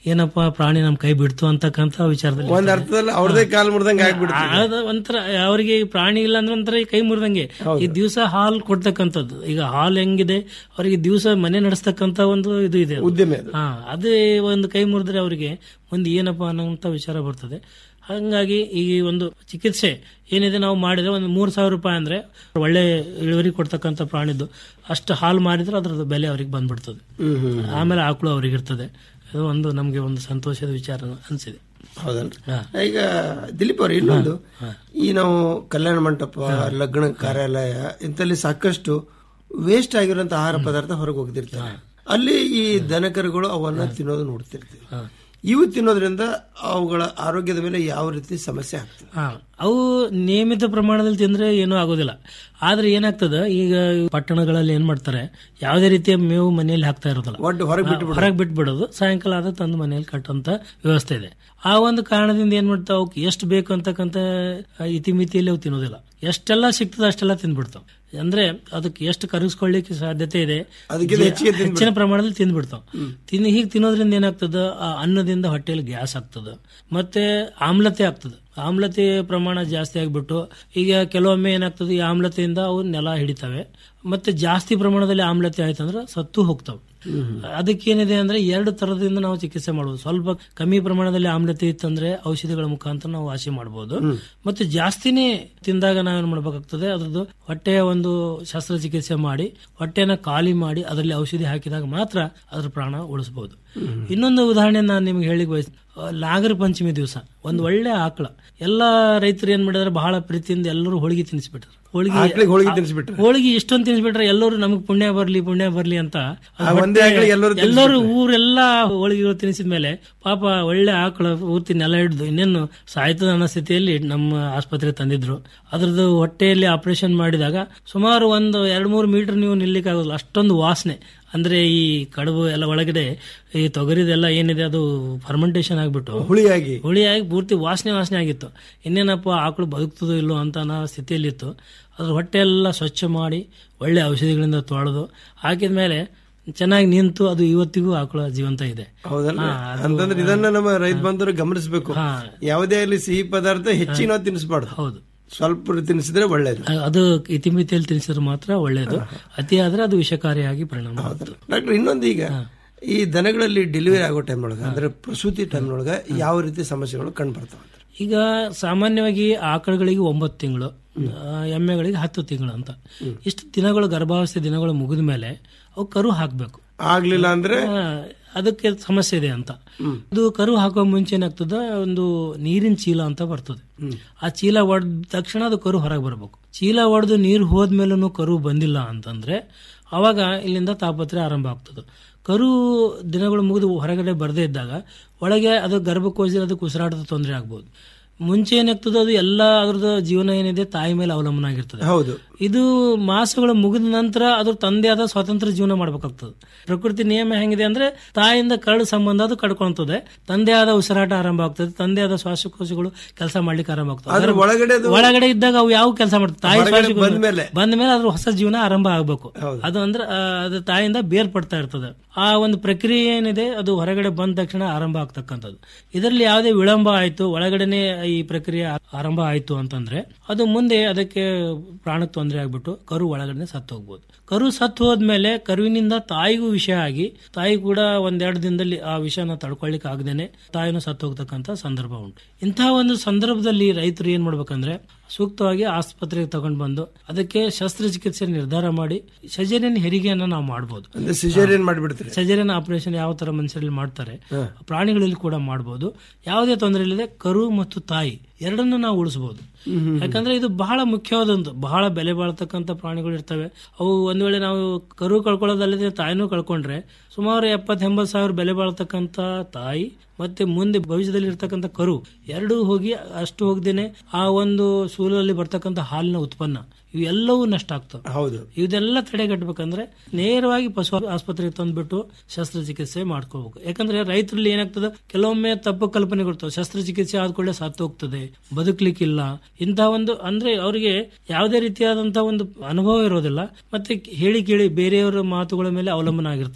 ಏನಪ್ಪಾ ಪ್ರಾಣಿ ನಮ್ ಕೈ ಬಿಡ್ತು ಅಂತಕ್ಕಂತ ವಿಚಾರದಲ್ಲಿ ಒಂದ್ ಅರ್ಥದಲ್ಲಿ ಅವ್ರದೇ ಕಾಲ್ ಮುರಿದಂಗೆ ಆಗ್ಬಿಡ್ತು ಅದು ಒಂಥರ ಅವರಿಗೆ ಪ್ರಾಣಿ ಇಲ್ಲ ಅಂದ್ರೆ ಒಂಥರ ಈ ಕೈ ಮುರಿದಂಗೆ ಈ ದಿವಸ ಹಾಲು ಕೊಡ್ತಕ್ಕಂಥದ್ದು ಈಗ ಹಾಲು ಹೆಂಗಿದೆ ಅವರಿಗೆ ದಿವಸ ಮನೆ ನಡೆಸ್ತಕ್ಕಂತ ಒಂದು ಇದು ಇದೆ ಅದು. ಉದ್ಯಮ ಅದು. ಹಾ ಅದೇ ಒಂದು ಕೈ ಮುರಿದ್ರೆ ಅವರಿಗೆ ಮುಂದೆ ಏನಪ್ಪಾ ಅನ್ನೋಂತ ವಿಚಾರ ಬರ್ತದೆ ಹಾಗಾಗಿ ಈ ಒಂದು ಚಿಕಿತ್ಸೆ ಏನಿದೆ ನಾವು ಮಾಡಿದ್ರೆ ಒಂದು ಮೂರ್ ಸಾವಿರ ರೂಪಾಯಿ ಅಂದ್ರೆ ಒಳ್ಳೆ ಇಳುವರಿ ಕೊಡ್ತಕ್ಕಂಥ ಪ್ರಾಣಿದ್ದು ಅಷ್ಟು ಹಾಲು ಮಾರಿದ್ರೆ ಅದ್ರದ್ದು ಬೆಲೆ ಅವ್ರಿಗೆ ಬಂದ್ಬಿಡ್ತದೆ ಹ್ಮ್, ಹ್ಮ್. ಆಮೇಲೆ ಆಕಳು ಅವ್ರಿಗೆ ಇರ್ತದೆ ಅದು ಒಂದು ನಮ್ಗೆ ಒಂದು ಸಂತೋಷದ ವಿಚಾರ ಅನ್ಸಿದೆ ಹೌದಲ್ರಿ ಹಾ. ಈಗ ದಿಲೀಪ್ ಅವ್ರ ಇನ್ನೊಂದು ಈ ನಾವು ಕಲ್ಯಾಣ ಮಂಟಪ ಲಗ್ನ ಕಾರ್ಯಾಲಯ ಇಂಥಲ್ಲಿ ಸಾಕಷ್ಟು ವೇಸ್ಟ್ ಆಗಿರುವಂತ ಆಹಾರ ಪದಾರ್ಥ ಹೊರಗೆ ಹೋಗ್ತಿರ್ತಾರೆ ಅಲ್ಲಿ ಈ ದನಕರುಗಳು ಅವನ್ನ ತಿನ್ನೋದು ನೋಡ್ತಿರ್ತೀವಿ ಇವು ತಿನ್ನೋದ್ರಿಂದ ಅವುಗಳ ಆರೋಗ್ಯದ ಮೇಲೆ ಯಾವ ರೀತಿ ಸಮಸ್ಯೆ ಆಗ್ತದೆ ಹಾ ಅವು ನಿಯಮಿತ ಪ್ರಮಾಣದಲ್ಲಿ ತಿಂದ್ರೆ ಏನೂ ಆಗೋದಿಲ್ಲ ಆದ್ರೆ ಏನಾಗ್ತದ ಈಗ ಪಟ್ಟಣಗಳಲ್ಲಿ ಏನ್ ಮಾಡ್ತಾರೆ ಯಾವುದೇ ರೀತಿಯ ಮೇವು ಮನೆಯಲ್ಲಿ ಹಾಕ್ತಾ ಇರೋದಿಲ್ಲ ಒಟ್ಟು ಹೊರಗೆ ಬಿಟ್ಟು ಹೊರಗೆ ಬಿಟ್ಬಿಡೋದು ಸಾಯಂಕಾಲ ಆದ ತಂದು ಮನೆಯಲ್ಲಿ ಕಟ್ಟುವಂತ ವ್ಯವಸ್ಥೆ ಇದೆ ಆ ಒಂದು ಕಾರಣದಿಂದ ಏನ್ ಮಾಡ್ತಾವ ಅವಕ್ಕೆ ಎಷ್ಟು ಬೇಕು ಅಂತಕ್ಕಂತ ಇತಿಮಿತಿಯಲ್ಲಿ ಅವು ತಿನ್ನೋದಿಲ್ಲ ಎಷ್ಟೆಲ್ಲ ಸಿಗ್ತದೆ ಅಷ್ಟೆಲ್ಲ ತಿಂದ್ಬಿಡ್ತಾವ ಅಂದ್ರೆ ಅದಕ್ಕೆ ಎಷ್ಟು ಕರಗಿಸ್ಕೊಳ್ಳಿಕ್ಕೆ ಸಾಧ್ಯತೆ ಇದೆ ಅದಕ್ಕಿಂತ ಹೆಚ್ಚಿಗೆ ತಿಂದ್ಬಿಡ್ತಾವ್. ಹೆಚ್ಚಿನ ಪ್ರಮಾಣದಲ್ಲಿ ತಿಂದ್ಬಿಡ್ತಾವ ತಿನ್ ಹೀಗೆ ತಿನ್ನೋದ್ರಿಂದ ಏನಾಗ್ತದ ಆ ಅನ್ನದಿಂದ ಹೊಟ್ಟೆಯಲ್ಲಿ ಗ್ಯಾಸ್ ಆಗ್ತದ ಮತ್ತೆ ಆಮ್ಲತೆ ಆಗ್ತದೆ ಆಮ್ಲತೆ ಪ್ರಮಾಣ ಜಾಸ್ತಿ ಆಗ್ಬಿಟ್ಟು ಈಗ ಕೆಲವೊಮ್ಮೆ ಏನಾಗ್ತದೆ ಈ ಆಮ್ಲತೆಯಿಂದ ಅವು ನೆಲ ಹಿಡಿತವೆ ಮತ್ತೆ ಜಾಸ್ತಿ ಪ್ರಮಾಣದಲ್ಲಿ ಆಮ್ಲತೆ ಆಯ್ತಂದ್ರೆ ಸತ್ತು ಹೋಗ್ತವೆ ಅದಕ್ಕೇನಿದೆ ಅಂದ್ರೆ ಎರಡು ತರದಿಂದ ನಾವು ಚಿಕಿತ್ಸೆ ಮಾಡಬಹುದು ಸ್ವಲ್ಪ ಕಮ್ಮಿ ಪ್ರಮಾಣದಲ್ಲಿ ಆಮ್ಲತೆ ಇತ್ತಂದ್ರೆ ಔಷಧಿಗಳ ಮುಖಾಂತರ ನಾವು ವಾಸಿ ಮಾಡಬಹುದು ಮತ್ತೆ ಜಾಸ್ತಿನೇ ತಿಂದಾಗ ನಾವೇನ್ ಮಾಡ್ಬೇಕಾಗ್ತದೆ ಅದ್ರದ್ದು ಹೊಟ್ಟೆಯ ಒಂದು ಶಸ್ತ್ರಚಿಕಿತ್ಸೆ ಮಾಡಿ ಹೊಟ್ಟೆನ ಖಾಲಿ ಮಾಡಿ ಅದರಲ್ಲಿ ಔಷಧಿ ಹಾಕಿದಾಗ ಮಾತ್ರ ಅದ್ರ ಪ್ರಾಣ ಉಳಿಸಬಹುದು ಇನ್ನೊಂದು ಉದಾಹರಣೆ ನಾನು ನಿಮ್ಗೆ ಹೇಳಿಕ್ ಬಯಸ್ ನಾಗರ ಪಂಚಮಿ ದಿವಸ ಒಂದು ಒಳ್ಳೆ ಆಕಳ ಎಲ್ಲಾ ರೈತರು ಏನ್ ಮಾಡಿದ್ರೆ ಬಹಳ ಪ್ರೀತಿಯಿಂದ ಎಲ್ಲರೂ ಹೋಳಿಗೆ ತಿನ್ನಿಸ್ಬಿಟ್ರು ಆಕ್ಳಿಗೆ ಹೋಳಿಗೆ ತಿನ್ನಿಸ್ಬಿಟ್ರು. ಹೋಳಿಗೆ ಇಷ್ಟೊಂದು ತಿನ್ನಿಸ್ಬಿಟ್ರೆ ಎಲ್ಲರೂ ನಮಗೆ ಪುಣ್ಯ ಬರ್ಲಿ ಪುಣ್ಯ ಬರ್ಲಿ ಅಂತ ಆ ಒಂದೇ ಆಕಳಿಗೆ ಎಲ್ಲರೂ ಎಲ್ಲರೂ ಊರೆಲ್ಲ ಹೋಳಿಗೆ ತಿನ್ನಿಸಿದ ಮೇಲೆ ಪಾಪ ಒಳ್ಳೆ ಆಕಳ ಪೂರ್ತಿ ನೆಲ ಹಿಡಿದು ಇನ್ನೇನು ಸಾಯ್ತದ ಅನ್ನೋ ಸ್ಥಿತಿಯಲ್ಲಿ ನಮ್ಮ ಆಸ್ಪತ್ರೆ ತಂದಿದ್ರು ಅದ್ರದ್ದು ಹೊಟ್ಟೆಯಲ್ಲಿ ಆಪರೇಷನ್ ಮಾಡಿದಾಗ ಸುಮಾರು ಒಂದು ಎರಡ್ ಮೂರು ಮೀಟರ್ ನೀವು ನಿಲ್ಲಿಕ್ಕೆ ಆಗೋದಿಲ್ಲ ಅಷ್ಟೊಂದು ವಾಸನೆ ಅಂದ್ರೆ ಈ ಕಡುಬು ಎಲ್ಲ ಒಳಗಡೆ ಈ ತೊಗರಿದೆಲ್ಲ ಏನಿದೆ ಅದು ಫರ್ಮೆಂಟೇಶನ್ ಆಗ್ಬಿಟ್ಟು ಹುಳಿಯಾಗಿ ಹುಳಿಯಾಗಿ ಪೂರ್ತಿ ವಾಸನೆ ವಾಸನೆ ಆಗಿತ್ತು ಇನ್ನೇನಪ್ಪ ಆಕಳು ಬದುಕ್ತದೋ ಇಲ್ಲೋ ಅಂತ ಅನ್ನೋ ಸ್ಥಿತಿಯಲ್ಲಿತ್ತು ಅದ್ರ ಹೊಟ್ಟೆ ಎಲ್ಲ ಸ್ವಚ್ಛ ಮಾಡಿ ಒಳ್ಳೆ ಔಷಧಿಗಳಿಂದ ತೊಳೆದು ಹಾಕಿದ ಮೇಲೆ ಚೆನ್ನಾಗಿ ನಿಂತು ಅದು ಇವತ್ತಿಗೂ ಆಕಳ ಜೀವಂತ ಇದೆ ಹೌದಲ್ಲ ಹಾ, ಅದು- ಅಂತಂದ್ರೆ ಇದನ್ನ ನಮ್ಮ ರೈತ ಬಂಧುರು ಗಮನಿಸಬೇಕು ಹಾ. ಯಾವುದೇ ಅಲ್ಲಿ ಸಿಹಿ ಪದಾರ್ಥ ಹೆಚ್ಚಿಗೆ ನಾವು ತಿನ್ನಿಸಬಾರ್ದು ಹೌದು ಸ್ವಲ್ಪ ತಿನ್ನಿಸಿದ್ರೆ ಒಳ್ಳೇದು ಅದು ಇತಿಮಿತಿಯಲ್ಲಿ ತಿನ್ಸಿದ್ರೆ ಮಾತ್ರ ಒಳ್ಳೆಯದು ಅತಿ ಆದ್ರೆ ಅದು ವಿಷಕಾರಿಯಾಗಿ ಪರಿಣಾಮ ಆಗುತ್ತೆ. ಡಾಕ್ಟರ್ ಇನ್ನೊಂದು ಈಗ ಈ ದನಗಳಲ್ಲಿ ಡೆಲಿವರಿ ಆಗೋ ಟೈಮ್ ಒಳಗ ಅಂದ್ರೆ ಪ್ರಸೂತಿ ಟೈಮ್ ಒಳಗ ಯಾವ ರೀತಿ ಸಮಸ್ಯೆಗಳು ಕಂಡು ಬರ್ತಾವ ಈಗ ಸಾಮಾನ್ಯವಾಗಿ ಆಕಳುಗಳಿಗೆ ಒಂಬತ್ತು ತಿಂಗಳು ಎಮ್ಮೆಗಳಿಗೆ ಹತ್ತು ತಿಂಗಳು ಅಂತ ಇಷ್ಟು ದಿನಗಳು ಗರ್ಭಾವಸ್ಥೆ ದಿನಗಳು ಮುಗಿದ ಮೇಲೆ ಅವು ಕರು ಹಾಕಬೇಕು ಆಗ್ಲಿಲ್ಲ ಅಂದ್ರೆ ಅದಕ್ಕೆ ಸಮಸ್ಯೆ ಇದೆ ಅಂತ ಅದು ಕರು ಹಾಕುವ ಮುಂಚೆ ಏನಾಗ್ತದ ಒಂದು ನೀರಿನ ಚೀಲ ಅಂತ ಬರ್ತದೆ ಆ ಚೀಲ ಒಡೆದ ತಕ್ಷಣ ಅದು ಕರು ಹೊರಗೆ ಬರಬೇಕು ಚೀಲ ಒಡೆದು ನೀರು ಹೋದ್ಮೇಲೂ ಕರು ಬಂದಿಲ್ಲ ಅಂತಂದ್ರೆ ಅವಾಗ ಇಲ್ಲಿಂದ ತಾಪತ್ರೆ ಆರಂಭ ಆಗ್ತದೆ ಕರು ದಿನಗಳು ಮುಗಿದು ಹೊರಗಡೆ ಬರದೇ ಇದ್ದಾಗ ಒಳಗೆ ಅದು ಗರ್ಭಕೋಶ ಅದಕ್ಕೆ ಉಸಿರಾಟದ ತೊಂದರೆ ಆಗ್ಬೋದು ಮುಂಚೆ ಏನಾಗ್ತದೆ ಅದು ಎಲ್ಲ ಅದ್ರದ್ದು ಜೀವನ ಏನಿದೆ ತಾಯಿ ಮೇಲೆ ಅವಲಂಬನ ಆಗಿರ್ತದೆ ಹೌದು ಇದು ಮಾಸಗಳು ಮುಗಿದ ನಂತರ ಅದ್ರ ತಂದೆಯಾದ ಸ್ವತಂತ್ರ ಜೀವನ ಮಾಡ್ಬೇಕಾಗ್ತದೆ ಪ್ರಕೃತಿ ನಿಯಮ ಹೆಂಗಿದೆ ಅಂದ್ರೆ ತಾಯಿಯಿಂದ ಕರಡು ಸಂಬಂಧ ಅದು ಕಡ್ಕೊಂತದೆ ತಂದೆಯಾದ ಉಸಿರಾಟ ಆರಂಭ ಆಗ್ತದೆ ತಂದೆಯಾದ ಶ್ವಾಸಕೋಶಗಳು ಕೆಲಸ ಮಾಡ್ಲಿಕ್ಕೆ ಆರಂಭ ಆಗ್ತದೆ ಅದ್ರ ಅದರ ಒಳಗಡೆ ಅದು- ಒಳಗಡೆ ಇದ್ದಾಗ ಅವು ಯಾವ ಕೆಲಸ ಮಾಡ್ತದೆ ತಾಯಿ ಹೊರಗಡೆ ಶ್ವಾಸಕೋಶ ಬಂದ್ಮೇಲೆ. ಬಂದ ಮೇಲೆ ಅದ್ರ ಹೊಸ ಜೀವನ ಆರಂಭ ಆಗ್ಬೇಕು ಅದು ಅಂದ್ರೆ ಆ, ಅದು ತಾಯಿಯಿಂದ ಬೇರ್ಪಡ್ತಾ ಇರ್ತದೆ ಆ ಒಂದು ಪ್ರಕ್ರಿಯೆ ಏನಿದೆ ಅದು ಹೊರಗಡೆ ಬಂದ ತಕ್ಷಣ ಆರಂಭ ಆಗ್ತಕ್ಕಂಥದ್ದು ಇದರಲ್ಲಿ ಯಾವುದೇ ವಿಳಂಬ ಆಯ್ತು ಒಳಗಡೆನೆ ಈ ಪ್ರಕ್ರಿಯೆ ಆ- ಆರಂಭ ಆಯ್ತು ಅಂತಂದ್ರೆ ಅದು ಮುಂದೆ ಅದಕ್ಕೆ ಪ್ರಾಣಕ್ಕೆ ತೊಂದರೆ ಆಗ್ಬಿಟ್ಟು ಕರು ಒಳಗಡೆ ಸತ್ತು ಹೋಗ್ಬೋದು ಕರು ಸತ್ತು ಹೋದ್ಮೇಲೆ ಕರುವಿನಿಂದ ತಾಯಿಗೂ ವಿಷ ಆಗಿ ತಾಯಿ ಕೂಡ ಒಂದೆರಡು ದಿನದಲ್ಲಿ ಆ ವಿಷನ ತಡ್ಕೊಳ್ಳಿಕ್ಕೆ ಆಗದೇನೆ ತಾಯಿನೂ ಸತ್ತು ಹೋಗ್ತಕ್ಕಂಥ ಸಂದರ್ಭ ಉಂಟು ಇಂತಹ ಒಂದು ಸಂದರ್ಭದಲ್ಲಿ ರೈತರು ಏನ್ ಮಾಡ್ಬೇಕಂದ್ರೆ ಸೂಕ್ತವಾಗಿ ಆಸ್ಪತ್ರೆಗೆ ತಗೊಂಡು ಬಂದು ಅದಕ್ಕೆ ಶಸ್ತ್ರಚಿಕಿತ್ಸೆ ನಿರ್ಧಾರ ಮಾಡಿ ಸಜರಿಯನ್ ಹೆರಿಗೆಯನ್ನ ನಾವು ಮಾಡಬಹುದು ಅಂದ್ರೆ ಸಿಜೇರಿಯನ್ ಮಾಡಿಬಿಡ್ತೀರಿ ಸಜರಿಯನ್ ಆಪರೇಷನ್ ಯಾವ ತರ ಮನುಷ್ಯರಲ್ಲಿ ಮಾಡ್ತಾರೆ ಪ್ರಾಣಿಗಳಲ್ಲಿ ಕೂಡ ಮಾಡಬಹುದು ಯಾವುದೇ ತೊಂದರೆ ಇಲ್ಲದೆ ಕರು ಮತ್ತು ತಾಯಿ ಎರಡನ್ನು ನಾವು ಉಳಿಸಬಹುದು ಯಾಕಂದ್ರೆ ಇದು ಬಹಳ ಮುಖ್ಯವಾದೊಂದು ಬಹಳ ಬೆಲೆ ಬಾಳ್ತಕ್ಕಂಥ ಪ್ರಾಣಿಗಳು ಇರ್ತವೆ ಅವು ಒಂದ್ ವೇಳೆ ನಾವು ಕರು ಕಳ್ಕೊಳ್ಳೋದಲ್ಲದೆ ತಾಯಿನೂ ಕಳ್ಕೊಂಡ್ರೆ ಸುಮಾರು ಎಪ್ಪತ್ ಎಂಬತ್ ಸಾವಿರ ಬೆಲೆ ಬಾಳ್ತಕ್ಕಂಥ ತಾಯಿ ಮತ್ತೆ ಮುಂದೆ ಭವಿಷ್ಯದಲ್ಲಿ ಇರ್ತಕ್ಕಂಥ ಕರು ಎರಡೂ ಹೋಗಿ ಅಷ್ಟು ಹೋಗ್ದೇನೆ ಆ ಒಂದು ಸೂಲಲ್ಲಿ ಬರ್ತಕ್ಕಂಥ ಹಾಲಿನ ಉತ್ಪನ್ನ ಇವೆಲ್ಲವೂ ನಷ್ಟ ಆಗ್ತವೆ ಹೌದು ಇದೆಲ್ಲ ತಡೆಗಟ್ಟಬೇಕಂದ್ರೆ ನೇರವಾಗಿ ಪಶು ಆಸ್ಪತ್ರೆಗೆ ತಂದ್ಬಿಟ್ಟು ಶಸ್ತ್ರಚಿಕಿತ್ಸೆ ಮಾಡ್ಕೋಬೇಕು ಯಾಕಂದ್ರೆ ರೈತರಲ್ಲಿ ಏನಾಗ್ತದೆ ಕೆಲವೊಮ್ಮೆ ತಪ್ಪು ಕಲ್ಪನೆಗಳಿರ್ತವೆ ಶಸ್ತ್ರಚಿಕಿತ್ಸೆ ಆದ್ಕೊಳ್ಳೆ ಸತ್ತು ಹೋಗ್ತದೆ ಬದುಕಲಿಕ್ಕಿಲ್ಲ ಇಂತಹ ಒಂದು ಅಂದ್ರೆ ಅವರಿಗೆ ಯಾವುದೇ ರೀತಿಯಾದಂತಹ ಒಂದು ಅನುಭವ ಇರೋದಿಲ್ಲ ಮತ್ತೆ ಹೇಳಿ ಕೇಳಿ ಬೇರೆಯವರ ಮಾತುಗಳ ಮೇಲೆ ಅವಲಂಬನ ಆಗಿರ್ತಾರೆ ಆ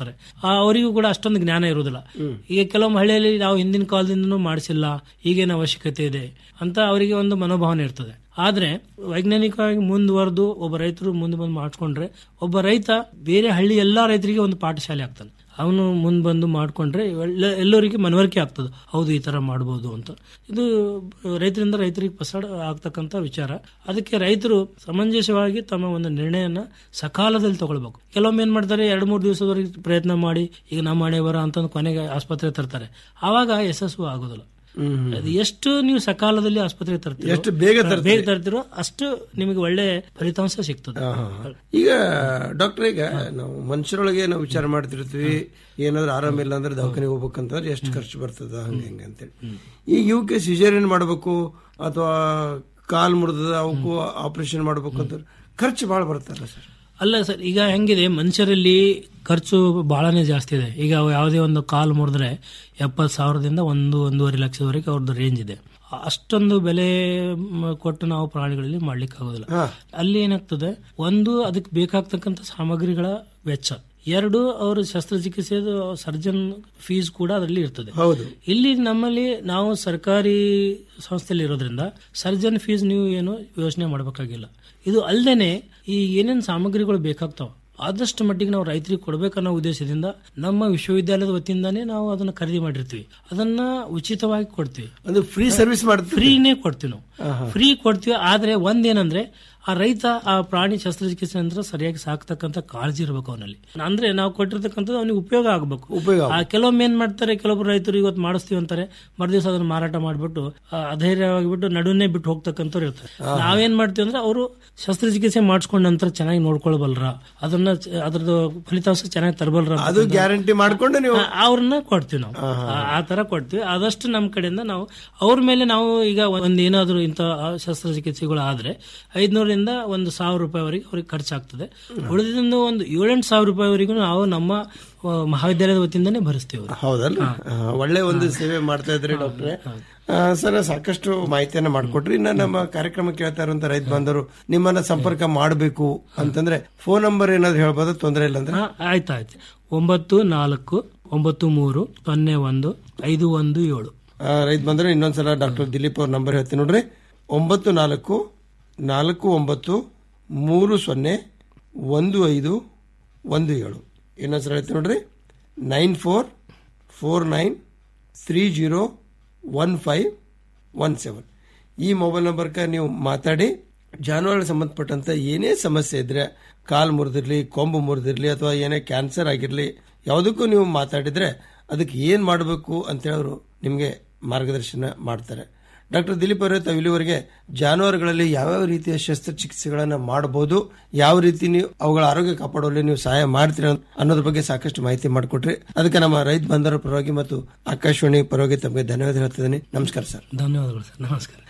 ಆ, ಅವರಿಗೂ ಕೂಡ ಅಷ್ಟೊಂದು ಜ್ಞಾನ ಇರುವುದಿಲ್ಲ ಈಗ ಕೆಲವೊಮ್ಮೆ ಹಳ್ಳಿಯಲ್ಲಿ ನಾವು ಹಿಂದಿನ ಕಾಲದಿಂದನೂ ಮಾಡಿಸಿಲ್ಲ ಈಗೇನು ಅವಶ್ಯಕತೆ ಇದೆ ಅಂತ ಅವರಿಗೆ ಒಂದು ಮನೋಭಾವನೆ ಇರ್ತದೆ ಆದ್ರೆ ವೈಜ್ಞಾನಿಕವಾಗಿ ಮುಂದುವರೆದು ಒಬ್ಬ ರೈತರು ಮುಂದೆ ಬಂದು ಮಾಡಿಕೊಂಡ್ರೆ ಒಬ್ಬ ರೈತ ಬೇರೆ ಹಳ್ಳಿ ಎಲ್ಲಾ ರೈತರಿಗೆ ಒಂದು ಪಾಠಶಾಲೆ ಆಗ್ತಾನೆ ಅವನು ಮುಂದೆ ಬಂದು ಮಾಡಿಕೊಂಡ್ರೆ ಎಲ್ಲರಿಗೆ ಮನವರಿಕೆ ಆಗ್ತದೆ ಹೌದು ಈ ತರ ಮಾಡ್ಬೋದು ಅಂತ ಇದು ರೈತರಿಂದ ರೈತರಿಗೆ ಪಸಾಡ ಆಗ್ತಕ್ಕಂಥ ವಿಚಾರ ಅದಕ್ಕೆ ರೈತರು ಸಮಂಜಸವಾಗಿ ತಮ್ಮ ಒಂದು ನಿರ್ಣಯನ ಸಕಾಲದಲ್ಲಿ ತಗೊಳ್ಬೇಕು ಕೆಲವೊಮ್ಮೆ ಏನ್ ಮಾಡ್ತಾರೆ ಎರಡು ಮೂರು ದಿವಸದವರೆಗೆ ಪ್ರಯತ್ನ ಮಾಡಿ ಈಗ ನಮ್ಮ ಹಣೆ ಬರ ಅಂತ ಕೊನೆಗೆ ಆಸ್ಪತ್ರೆ ತರ್ತಾರೆ ಆವಾಗ ಯಶಸ್ಸು ಆಗೋದಿಲ್ಲ ಅದು ಎಷ್ಟು ನೀವು ಸಕಾಲದಲ್ಲಿ ಆಸ್ಪತ್ರೆಗೆ ತರ್ತೀರೋ ಎಷ್ಟು ಬೇಗ ತರ್ತೀರಿ? ಬೇಗ ತರ್ತೀರೋ ಅಷ್ಟು ನಿಮಗೆ ಒಳ್ಳೆ ಫಲಿತಾಂಶ ಸಿಗ್ತದೆ ಈಗ ಡಾಕ್ಟರ್ ಈಗ ನಾವು ಮನುಷ್ಯರೊಳಗೆ ನಾವು ವಿಚಾರ ಮಾಡ್ತಿರ್ತೀವಿ ಏನಾದ್ರು ಆರಾಮ ಇಲ್ಲ ಅಂದ್ರೆ ದವಾಖಾನೆಗೆ ಹೋಗ್ಬೇಕಂತಂದ್ರೆ ಎಷ್ಟು ಖರ್ಚು ಬರ್ತದ ಹಂಗೆ ಹಿಂಗೆ ಅಂತೇಳಿ ಈಗ ಇವಕ್ಕೆ ಸಿಜೇರಿಯನ್ ಮಾಡಬೇಕು ಅಥವಾ ಕಾಲ್ ಮುರಿದ ಅವಕ್ಕೂ ಆಪರೇಷನ್ ಮಾಡ್ಬೇಕು ಅಂತ ಖರ್ಚು ಭಾಳ ಬರ್ತಲ್ಲ ಸರ್ ಅಲ್ಲ ಸರ್ ಈಗ ಹೆಂಗಿದೆ ಮನುಷ್ಯರಲ್ಲಿ ಖರ್ಚು ಬಹಳನೇ ಜಾಸ್ತಿ ಇದೆ ಈಗ ಅವು ಯಾವುದೇ ಒಂದು ಕಾಲು ಮುರಿದ್ರೆ ಎಪ್ಪತ್ತು ಸಾವಿರದಿಂದ ಒಂದು ಒಂದೂವರೆ ಲಕ್ಷದವರೆಗೆ ಅವ್ರದ್ದು ರೇಂಜ್ ಇದೆ ಅಷ್ಟೊಂದು ಬೆಲೆ ಮ, ಕೊಟ್ಟು ನಾವು ಪ್ರಾಣಿಗಳಲ್ಲಿ ಮಾಡ್ಲಿಕ್ಕೆ ಆಗೋದಿಲ್ಲ ಅಲ್ಲಿ ಏನಾಗ್ತದೆ ಒಂದು ಅದಕ್ಕೆ ಬೇಕಾಗ್ತಕ್ಕಂಥ ಸಾಮಗ್ರಿಗಳ ವೆಚ್ಚ ಎರಡು ಅವರು ಶಸ್ತ್ರಚಿಕಿತ್ಸೆ ಸರ್ಜನ್ ಫೀಸ್ ಕೂಡ ಅದರಲ್ಲಿ ಇರ್ತದೆ ಹೌದು ಇಲ್ಲಿ ನಮ್ಮಲ್ಲಿ ನಾವು ಸರ್ಕಾರಿ ಸಂಸ್ಥೆಯಲ್ಲಿ ಇರೋದ್ರಿಂದ ಸರ್ಜನ್ ಫೀಸ್ ನೀವು ಏನು ಯೋಚನೆ ಮಾಡಬೇಕಾಗಿಲ್ಲ ಇದು ಅಲ್ಲದೆ ಈ ಏನೇನು ಸಾಮಗ್ರಿಗಳು ಬೇಕಾಗ್ತಾವ ಆದಷ್ಟು ಮಟ್ಟಿಗೆ ನಾವು ರೈತರಿಗೆ ಕೊಡ್ಬೇಕನ್ನೋ ಉದ್ದೇಶದಿಂದ ನಮ್ಮ ವಿಶ್ವವಿದ್ಯಾಲಯದ ವತಿಯಿಂದಾನೇ ನಾವು ಅದನ್ನ ಖರೀದಿ ಮಾಡಿರ್ತೀವಿ ಅದನ್ನ ಉಚಿತವಾಗಿ ಕೊಡ್ತೀವಿ ಅದು ಫ್ರೀ ಸರ್ವಿಸ್ ಮಾಡ್ತೀವಿ ಫ್ರೀನೇ ಕೊಡ್ತೀವಿ ನಾವು ಫ್ರೀ ಕೊಡ್ತೀವಿ ಆದ್ರೆ ಒಂದೇನಂದ್ರೆ ಆ ರೈತ ಆ ಪ್ರಾಣಿ ಶಸ್ತ್ರಚಿಕಿತ್ಸೆ ನಂತರ ಸರಿಯಾಗಿ ಸಾಕ್ತಕ್ಕಂಥ ಕಾಳಜಿ ಇರಬೇಕು ಅವನಲ್ಲಿ ಅಂದ್ರೆ ನಾವು ಕೊಟ್ಟಿರ್ತಕ್ಕಂಥದ್ದು ಅವನಿಗೆ ಉಪಯೋಗ ಆಗಬೇಕು ಉಪಯೋಗ ಆ ಕೆಲವೊಮ್ಮೆ ಏನ್ ಮಾಡ್ತಾರೆ ಕೆಲವೊಬ್ರು ರೈತರು ಇವತ್ತು ಮಾಡಿಸ್ತೀವಿ ಅಂತಾರೆ ಮರುದಿವಸ ಅದನ್ನ ಮಾರಾಟ ಮಾಡ್ಬಿಟ್ಟು ಆ, ಅಧೈರ್ಯವಾಗಿಬಿಟ್ಟು ನಡುವನ್ನೇ ಬಿಟ್ಟು ಹೋಗ್ತಕ್ಕಂಥವ್ರು ಇರ್ತಾರೆ ನಾವೇನ್ ಮಾಡ್ತೀವಿ ಅಂದ್ರೆ ಅವರು ಶಸ್ತ್ರಚಿಕಿತ್ಸೆ ಮಾಡಿಸ್ಕೊಂಡ ನಂತರ ಚೆನ್ನಾಗಿ ನೋಡ್ಕೊಳ್ಬಲ್ರ ಅದನ್ನ ಚ- ಅದ್ರದ್ದು ಫಲಿತಾಂಶ ಚೆನ್ನಾಗಿ ತರಬಲ್ರ ಅದು ಗ್ಯಾರಂಟಿ ಮಾಡ್ಕೊಂಡು ನೀವು ಆ- ಅವ್ರನ್ನ ಕೊಡ್ತೀವಿ ನಾವು ಆ- ಆ ತರ ಕೊಡ್ತೀವಿ ಆದಷ್ಟು ನಮ್ಮ ಕಡೆಯಿಂದ ನಾವು ಅವ್ರ ಮೇಲೆ ನಾವು ಈಗ ಒಂದ್ ಏನಾದ್ರು ಇಂಥ ಶಸ್ತ್ರಚಿಕಿತ್ಸೆಗಳು ಆದ್ರೆ ಐದ್ನೂರಿಂದ ಒಂದು ಸಾವಿರ ರೂಪಾಯಿವರೆಗೆ ಅವ್ರಿಗೆ ಖರ್ಚಾಗ್ತದೆ ಉಳಿದಿಂದ ಒಂದು ಏಳೆಂಟು ಸಾವಿರ ರೂಪಾಯಿವರೆಗೂ ನಾವು ನಮ್ಮ ಆ, ಮಹಾವಿದ್ಯಾಲಯದ ವತಿಯಿಂದನೇ ಭರಿಸ್ತೀವಿ ಅವ್ರಿಗೆ. ಹೌದಲ್ರಿ ಆ, ಒಳ್ಳೆ ಒಂದು ಸೇವೆ ಮಾಡ್ತಾ ಇದ್ರಿ ಡಾಕ್ಟ್ರೆ ಆ, ಸರ್ ಸಾಕಷ್ಟು ಮಾಹಿತಿಯನ್ನ ಮಾಡಿಕೊಟ್ರಿ ಇನ್ನ ನಮ್ಮ ಕಾರ್ಯಕ್ರಮ ಕೇಳ್ತಾ ಇರುವಂತ ರೈತ ಬಾಂಧವರು ನಿಮ್ಮನ್ನ ಸಂಪರ್ಕ ಮಾಡಬೇಕು ಅಂತಂದ್ರೆ ಫೋನ್ ನಂಬರ್ ಏನಾದ್ರು ಹೇಳ್ಬೋದು ತೊಂದರೆ ಇಲ್ಲ ಅಂದ್ರೆ ಹಾ, ಆಯ್ತಾಯ್ತು ಒಂಬತ್ತು ನಾಲ್ಕು ಒಂಬತ್ತು ಮೂರು ಸೊನ್ನೆ ಒಂದು ಐದು ಒಂದು ಏಳು ಆ, ರೈತ ಬಂದ್ರೆ ಇನ್ನೊಂದ್ಸಲ ಡಾಕ್ಟರ್ ದಿಲೀಪ್ ಅವ್ರ ನಂಬರ್ ಹೇಳ್ತೀನಿ ನೋಡ್ರಿ ಒಂಬತ್ತು ನಾಲ್ಕು ನಾಲ್ಕು ಒಂಬತ್ತು ಮೂರು ಸೊನ್ನೆ ಒಂದು ಐದು ಒಂದು ಏಳು ಇನ್ನೊಂದ್ಸಲ ಹೇಳ್ತೀನಿ ನೋಡ್ರಿ nine four four nine three zero one five one seven ಈ ಮೊಬೈಲ್ ನಂಬರ್ಗೆ ನೀವು ಮಾತಾಡಿ ಜಾನುವಾರುಗಳಿಗೆ ಸಂಬಂಧಪಟ್ಟಂತ ಏನೇ ಸಮಸ್ಯೆ ಇದ್ರೆ ಕಾಲು ಮುರಿದಿರ್ಲಿ ಕೊಂಬು ಮುರಿದಿರ್ಲಿ ಅಥವಾ ಏನೇ ಕ್ಯಾನ್ಸರ್ ಆಗಿರ್ಲಿ ಯಾವುದಕ್ಕೂ ನೀವು ಮಾತಾಡಿದ್ರೆ ಅದಕ್ಕೆ ಏನು ಮಾಡಬೇಕು ಅಂತೇಳಿ ಅವರು ನಿಮಗೆ ಮಾರ್ಗದರ್ಶನ ಮಾಡ್ತಾರೆ ಡಾಕ್ಟರ್ ದಿಲೀಪ್ ಅವರೇ ತಾವು ಇಲ್ಲಿವರೆಗೆ ಜಾನುವಾರುಗಳಲ್ಲಿ ಯಾವ್ಯಾವ ರೀತಿಯ ಶಸ್ತ್ರಚಿಕಿತ್ಸೆಗಳನ್ನು ಮಾಡಬಹುದು ಯಾವ ರೀತಿ ನೀವು ಅವುಗಳ ಆರೋಗ್ಯ ಕಾಪಾಡುವಲ್ಲಿ ನೀವು ಸಹಾಯ ಮಾಡ್ತೀರಾ ಅನ್ನೋದ್ರ ಬಗ್ಗೆ ಸಾಕಷ್ಟು ಮಾಹಿತಿ ಮಾಡಿಕೊಟ್ರಿ ಅದಕ್ಕೆ ನಮ್ಮ ರೈತ ಬಂಧುರ ಪರವಾಗಿ ಮತ್ತು ಆಕಾಶವಾಣಿ ಪರವಾಗಿ ತಮಗೆ ಧನ್ಯವಾದ ಹೇಳ್ತಿದ್ದೀನಿ ನಮಸ್ಕಾರ ಸರ್ ಧನ್ಯವಾದಗಳು ಸರ್ ನಮಸ್ಕಾರ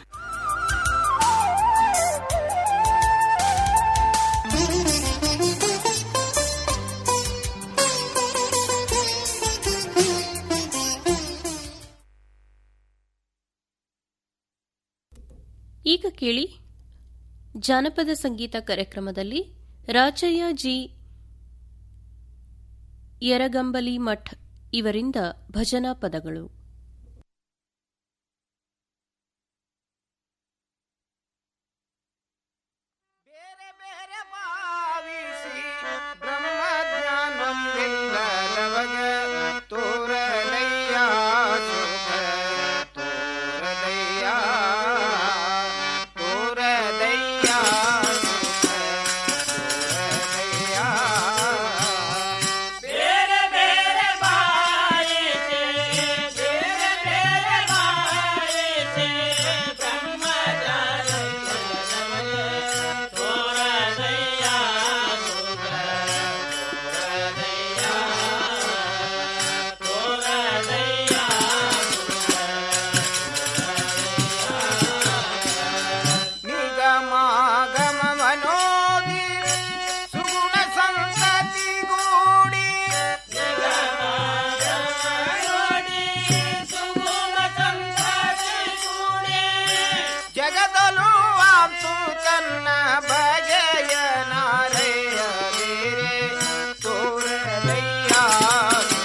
ಈಗ ಕೇಳಿ ಜಾನಪದ ಸಂಗೀತ ಕಾರ್ಯಕ್ರಮದಲ್ಲಿ ರಾಜಯ್ಯ ಜಿ ಯರಗಂಬಲಿ ಮಠ್ ಇವರಿಂದ ಭಜನಾ ಪದಗಳು ತೋರಲಯ್ಯ ಸುಖ ತೋರಲಯ್ಯ ತೋರಲಯ್ಯ ಬೇರೆ ಬೇರೆ ಬಾಯಿಸಿ ಬೇರೆ ಬೇರೆ ಬಾಯಿಸಿ ಬ್ರಹ್ಮಚಾರ ತೋರಲಯ್ಯ ಸುಖ ನಿಗಮಾಗಮ ಮನೋಗಿ ಸುಗುಣ ಸಂತತಿ ಗೂಡಿ ಜಗದಲು ಆಪ್ತು ತನ್ನ ಬಗೆಯ ನಾರೆಯ ಬೇರೆ ತೋರಲಯ್ಯ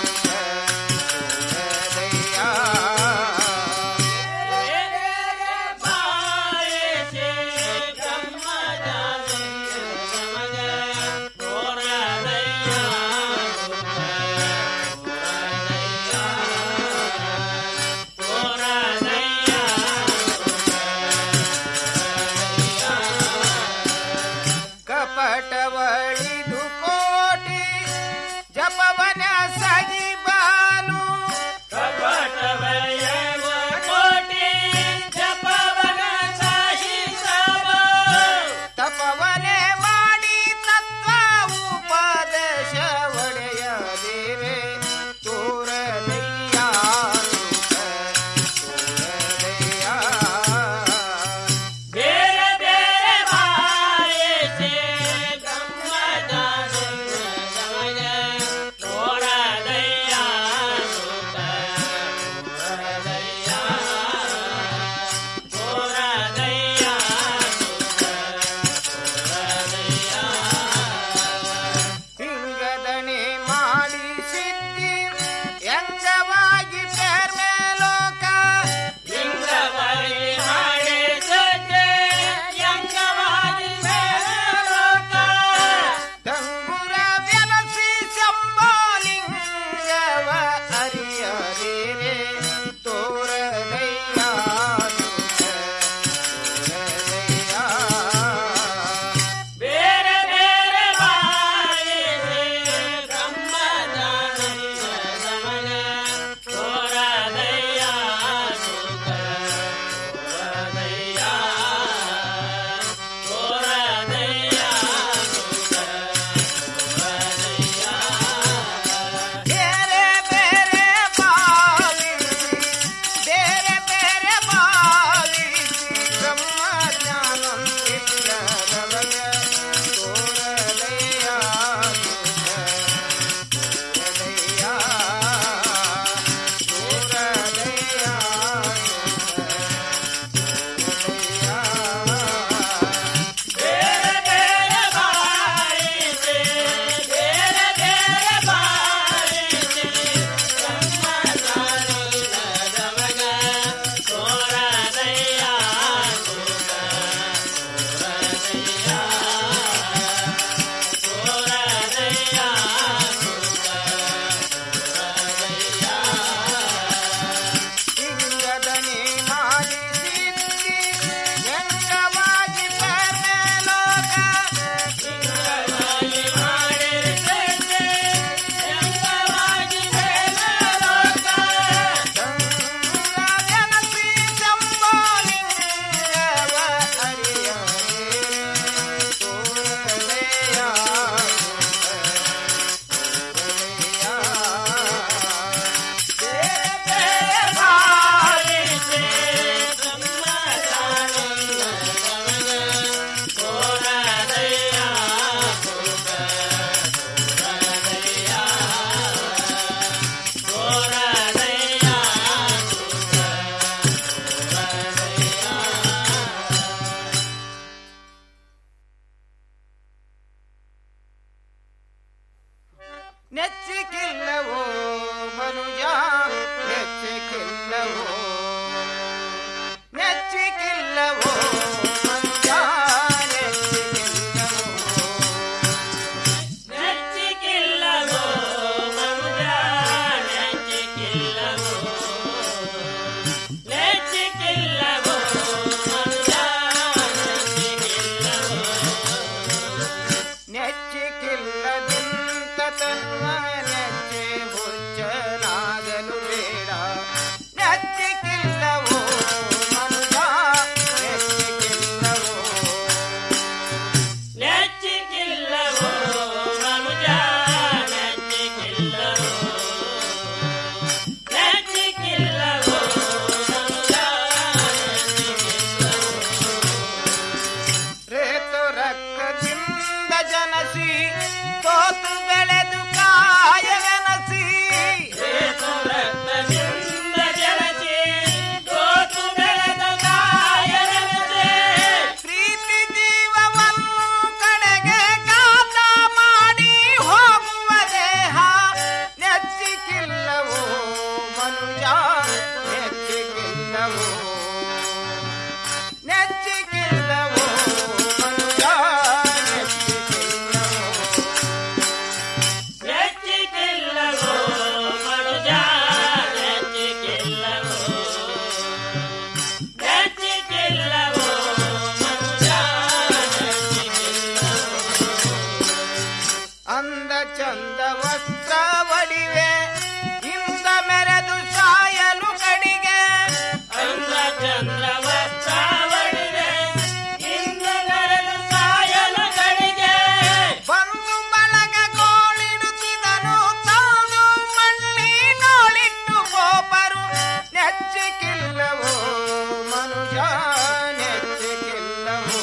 ಚಂದ್ರವತ್ತಾವಳಿಗೆ ಇಂದ್ರನರನು ಸಾಯಲು ಕಡೆಗೆ ಬಂದು ಬಳಗ ಗೋಳಿಡುತ್ತಿದನು ತಾನು ಮಣ್ಣಿನೋಳಿಟ್ಟು ಗೋಪರು ನೆಚ್ಚಿಕಿಲ್ಲವೋ ಮನುಜ ನೆಚ್ಚಿಕಿಲ್ಲವೋ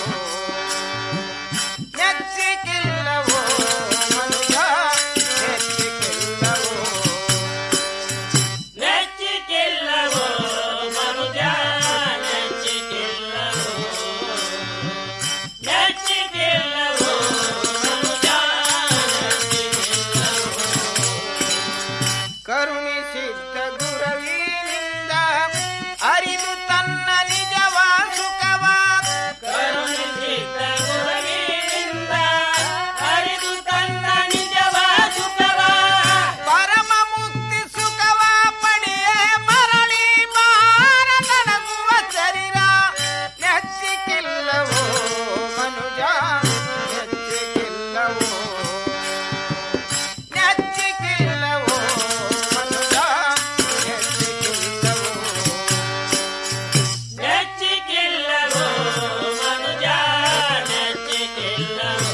ನೆಚ್ಚಿಕಿಲ್ಲವೋ ಮನುಜ ನೆಚ್ಚಿಕಿಲ್ಲವೋ ನೆಚ್ಚಿಕಿಲ್ಲವೋ ಮನುಜ ನೆಚ್ಚಿಕಿಲ್ಲವೋ ನೆಚ್ಚಿಕಿಲ್ಲವೋ ಮನುಜ ಕರುಣಿಸಿದ್ದ ಗುರವಿನಿಂದ ಅರಿದು ತನ್ನ ನಿಜವ ಸುಖವ ಕರುಣಿಸಿದ್ದ ಗುರವಿನಿಂದ ಅರಿದು ತನ್ನ ನಿಜವ ಸುಖವ ಪರಮ ಮುಕ್ತಿ ಸುಖವ ಪಡೆಯೇ ಮರಳಿ ಮಾರನಗುವ ಶರೀರ ನೆಚ್ಚಿಕಿಲ್ಲವೋ ಮನುಜ ನೆಚ್ಚಿಕಿಲ್ಲವೋ ನೆಚ್ಚಿಕಿಲ್ಲವೋ ಮನುಜ ನೆಚ್ಚಿಕಿಲ್ಲವೋ ನೆಚ್ಚಿಕಿಲ್ಲವೋ ಮನುಜ ನೆಚ್ಚಿಕಿಲ್ಲವೋ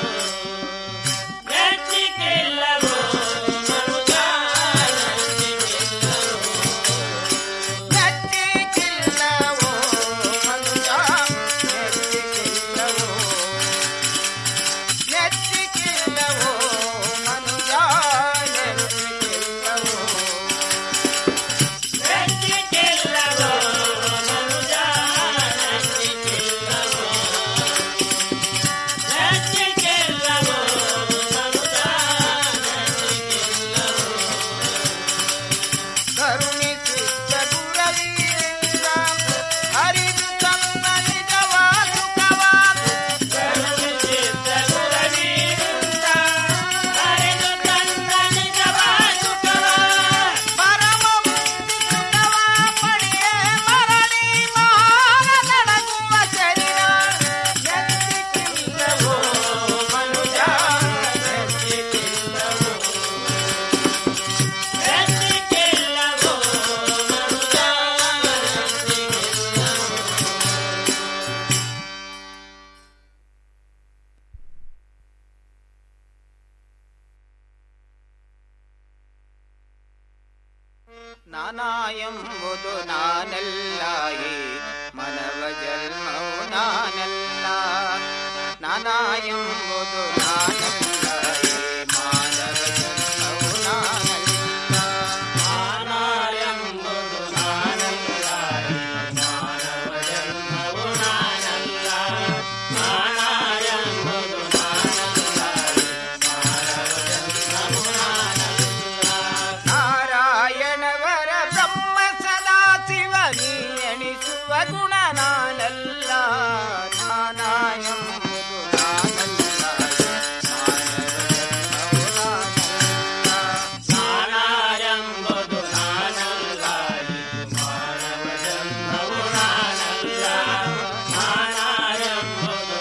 ನೆಚ್ಚಿಕಿಲ್ಲವೋ ಮನುಜ ನೆಚ್ಚಿಕಿಲ್ಲವೋ ಮನುಜ ನೆಚ್ಚಿಕಿಲ್ಲವೋ ನೆಚ್ಚಿಕಿಲ್ಲವೋ ಮನುಜ ನೆಚ್ಚಿಕಿಲ್ಲವೋ ನೆಚ್ಚಿಕಿಲ್ಲವೋ ಮನುಜ ನೆಚ್ಚಿಕಿಲ್ಲವೋ ನೆಚ್ಚಿಕಿಲ್ಲವೋ ಮನುಜ ಕರುಣಿಸಿದ್ದ ಗುರವಿಯಿಂದ ಅರಿದು ತನ್ನ ನಿಜವ ಸುಖವ ಕರುಣಿಸಿದ್ದ ಗುರವಿಯಿಂದ ಅರಿದು ತನ್ನ ನಿಜವ ಸುಖವ ಪರಮ ಮುಕ್ತಿ ಸುಖವ ಪಡೆಯೇ ಮರಳಿ ಮಾರನಡಗುವ ಶರೀರ ನೆಚ್ಚಿಕಿಲ್ಲವೋ ಮನುಜ ನೆಚ್ಚಿಕಿಲ್ಲವೋ ನೆಚ್ಚಿಕಿಲ್ಲವೋ ಮನುಜ ನಾನಾ ಎಂಬುದು ನಾನೆಲ್ಲ ಈ ಮನವ ಜನ್ಮವು ನಾನೆಲ್ಲ ನಾನಾ ಎಂಬುದು ನಾನೆಲ್ಲ ಈ ಮಾನವ ಜನ್ಮವು ನಾನೆಲ್ಲ ನಾನಾ ಎಂಬುದು ನಾನೆಲ್ಲ ಈ ಮಾನವ ಜನ್ಮವು ನಾನೆಲ್ಲ ನಾನಾ ಎಂಬುದು ನಾನೆಲ್ಲ ಈ ಮಾನವ ಜನ್ಮವು ನಾನೆಲ್ಲ ನಾರಾಯಣವರ ಬ್ರಹ್ಮ ಸದಾ ಶಿವ ನೀ ಎಣಿಸುವ ಗುಣ ನಾನಲ್ಲ ನಾನಾಯಂಬುದು ನಾನಲ್ಲ ನಾನಾಯಂಬುದು ನಾನಲ್ಲ ಮಾನವ ಜನ್ಮವು ನಾನಲ್ಲ ನಾನಾಯಂಬುದು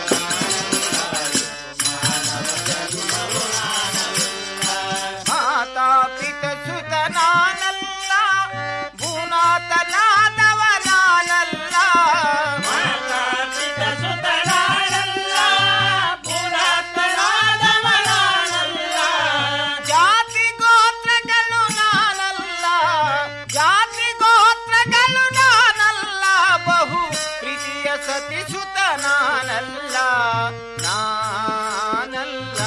ಮಾತಾ ಪಿತ ಸುತ ನಾನಲ್ಲ ಭೂನಾಥನಾದವ ನಾನಲ್ಲ ಮಾತಾ ಪಿತ ಸುತ ನಾನಲ್ಲ ಭೂನಾಥನಾದವ ನಾನಲ್ಲ ಜಾತಿ ಗೋತ್ರಗಳು ನಾನಲ್ಲ ಜಾತಿ ಗೋತ್ರಗಳು ನಾನಲ್ಲ ಬಹು ಪ್ರೀತಿಯ ಸತಿ ಸುತ ನಾನಲ್ಲ ನಾನಲ್ಲ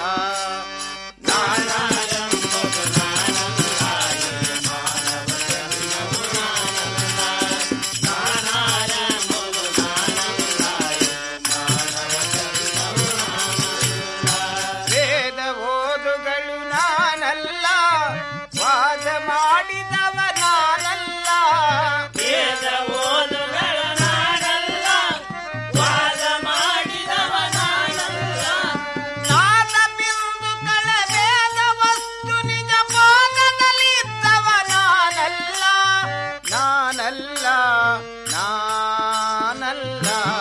ವೇದ ಓದುಗಳು ನಾನಲ್ಲ ವಾದ ಮಾಡಿದವ ನಾನಲ್ಲ ವೇದ ಓದುಗಳು ನಾನಲ್ಲ ವಾದ ಮಾಡಿದವ ನಾನಲ್ಲ ನಾದ ಬಿಂದುಗಳ ವೇದ ವಸ್ತು ನಿಜ ಪಾದದಲ್ಲಿ ಇದ್ದವ ನಾನಲ್ಲ ನಾನಲ್ಲ ನಾನಲ್ಲ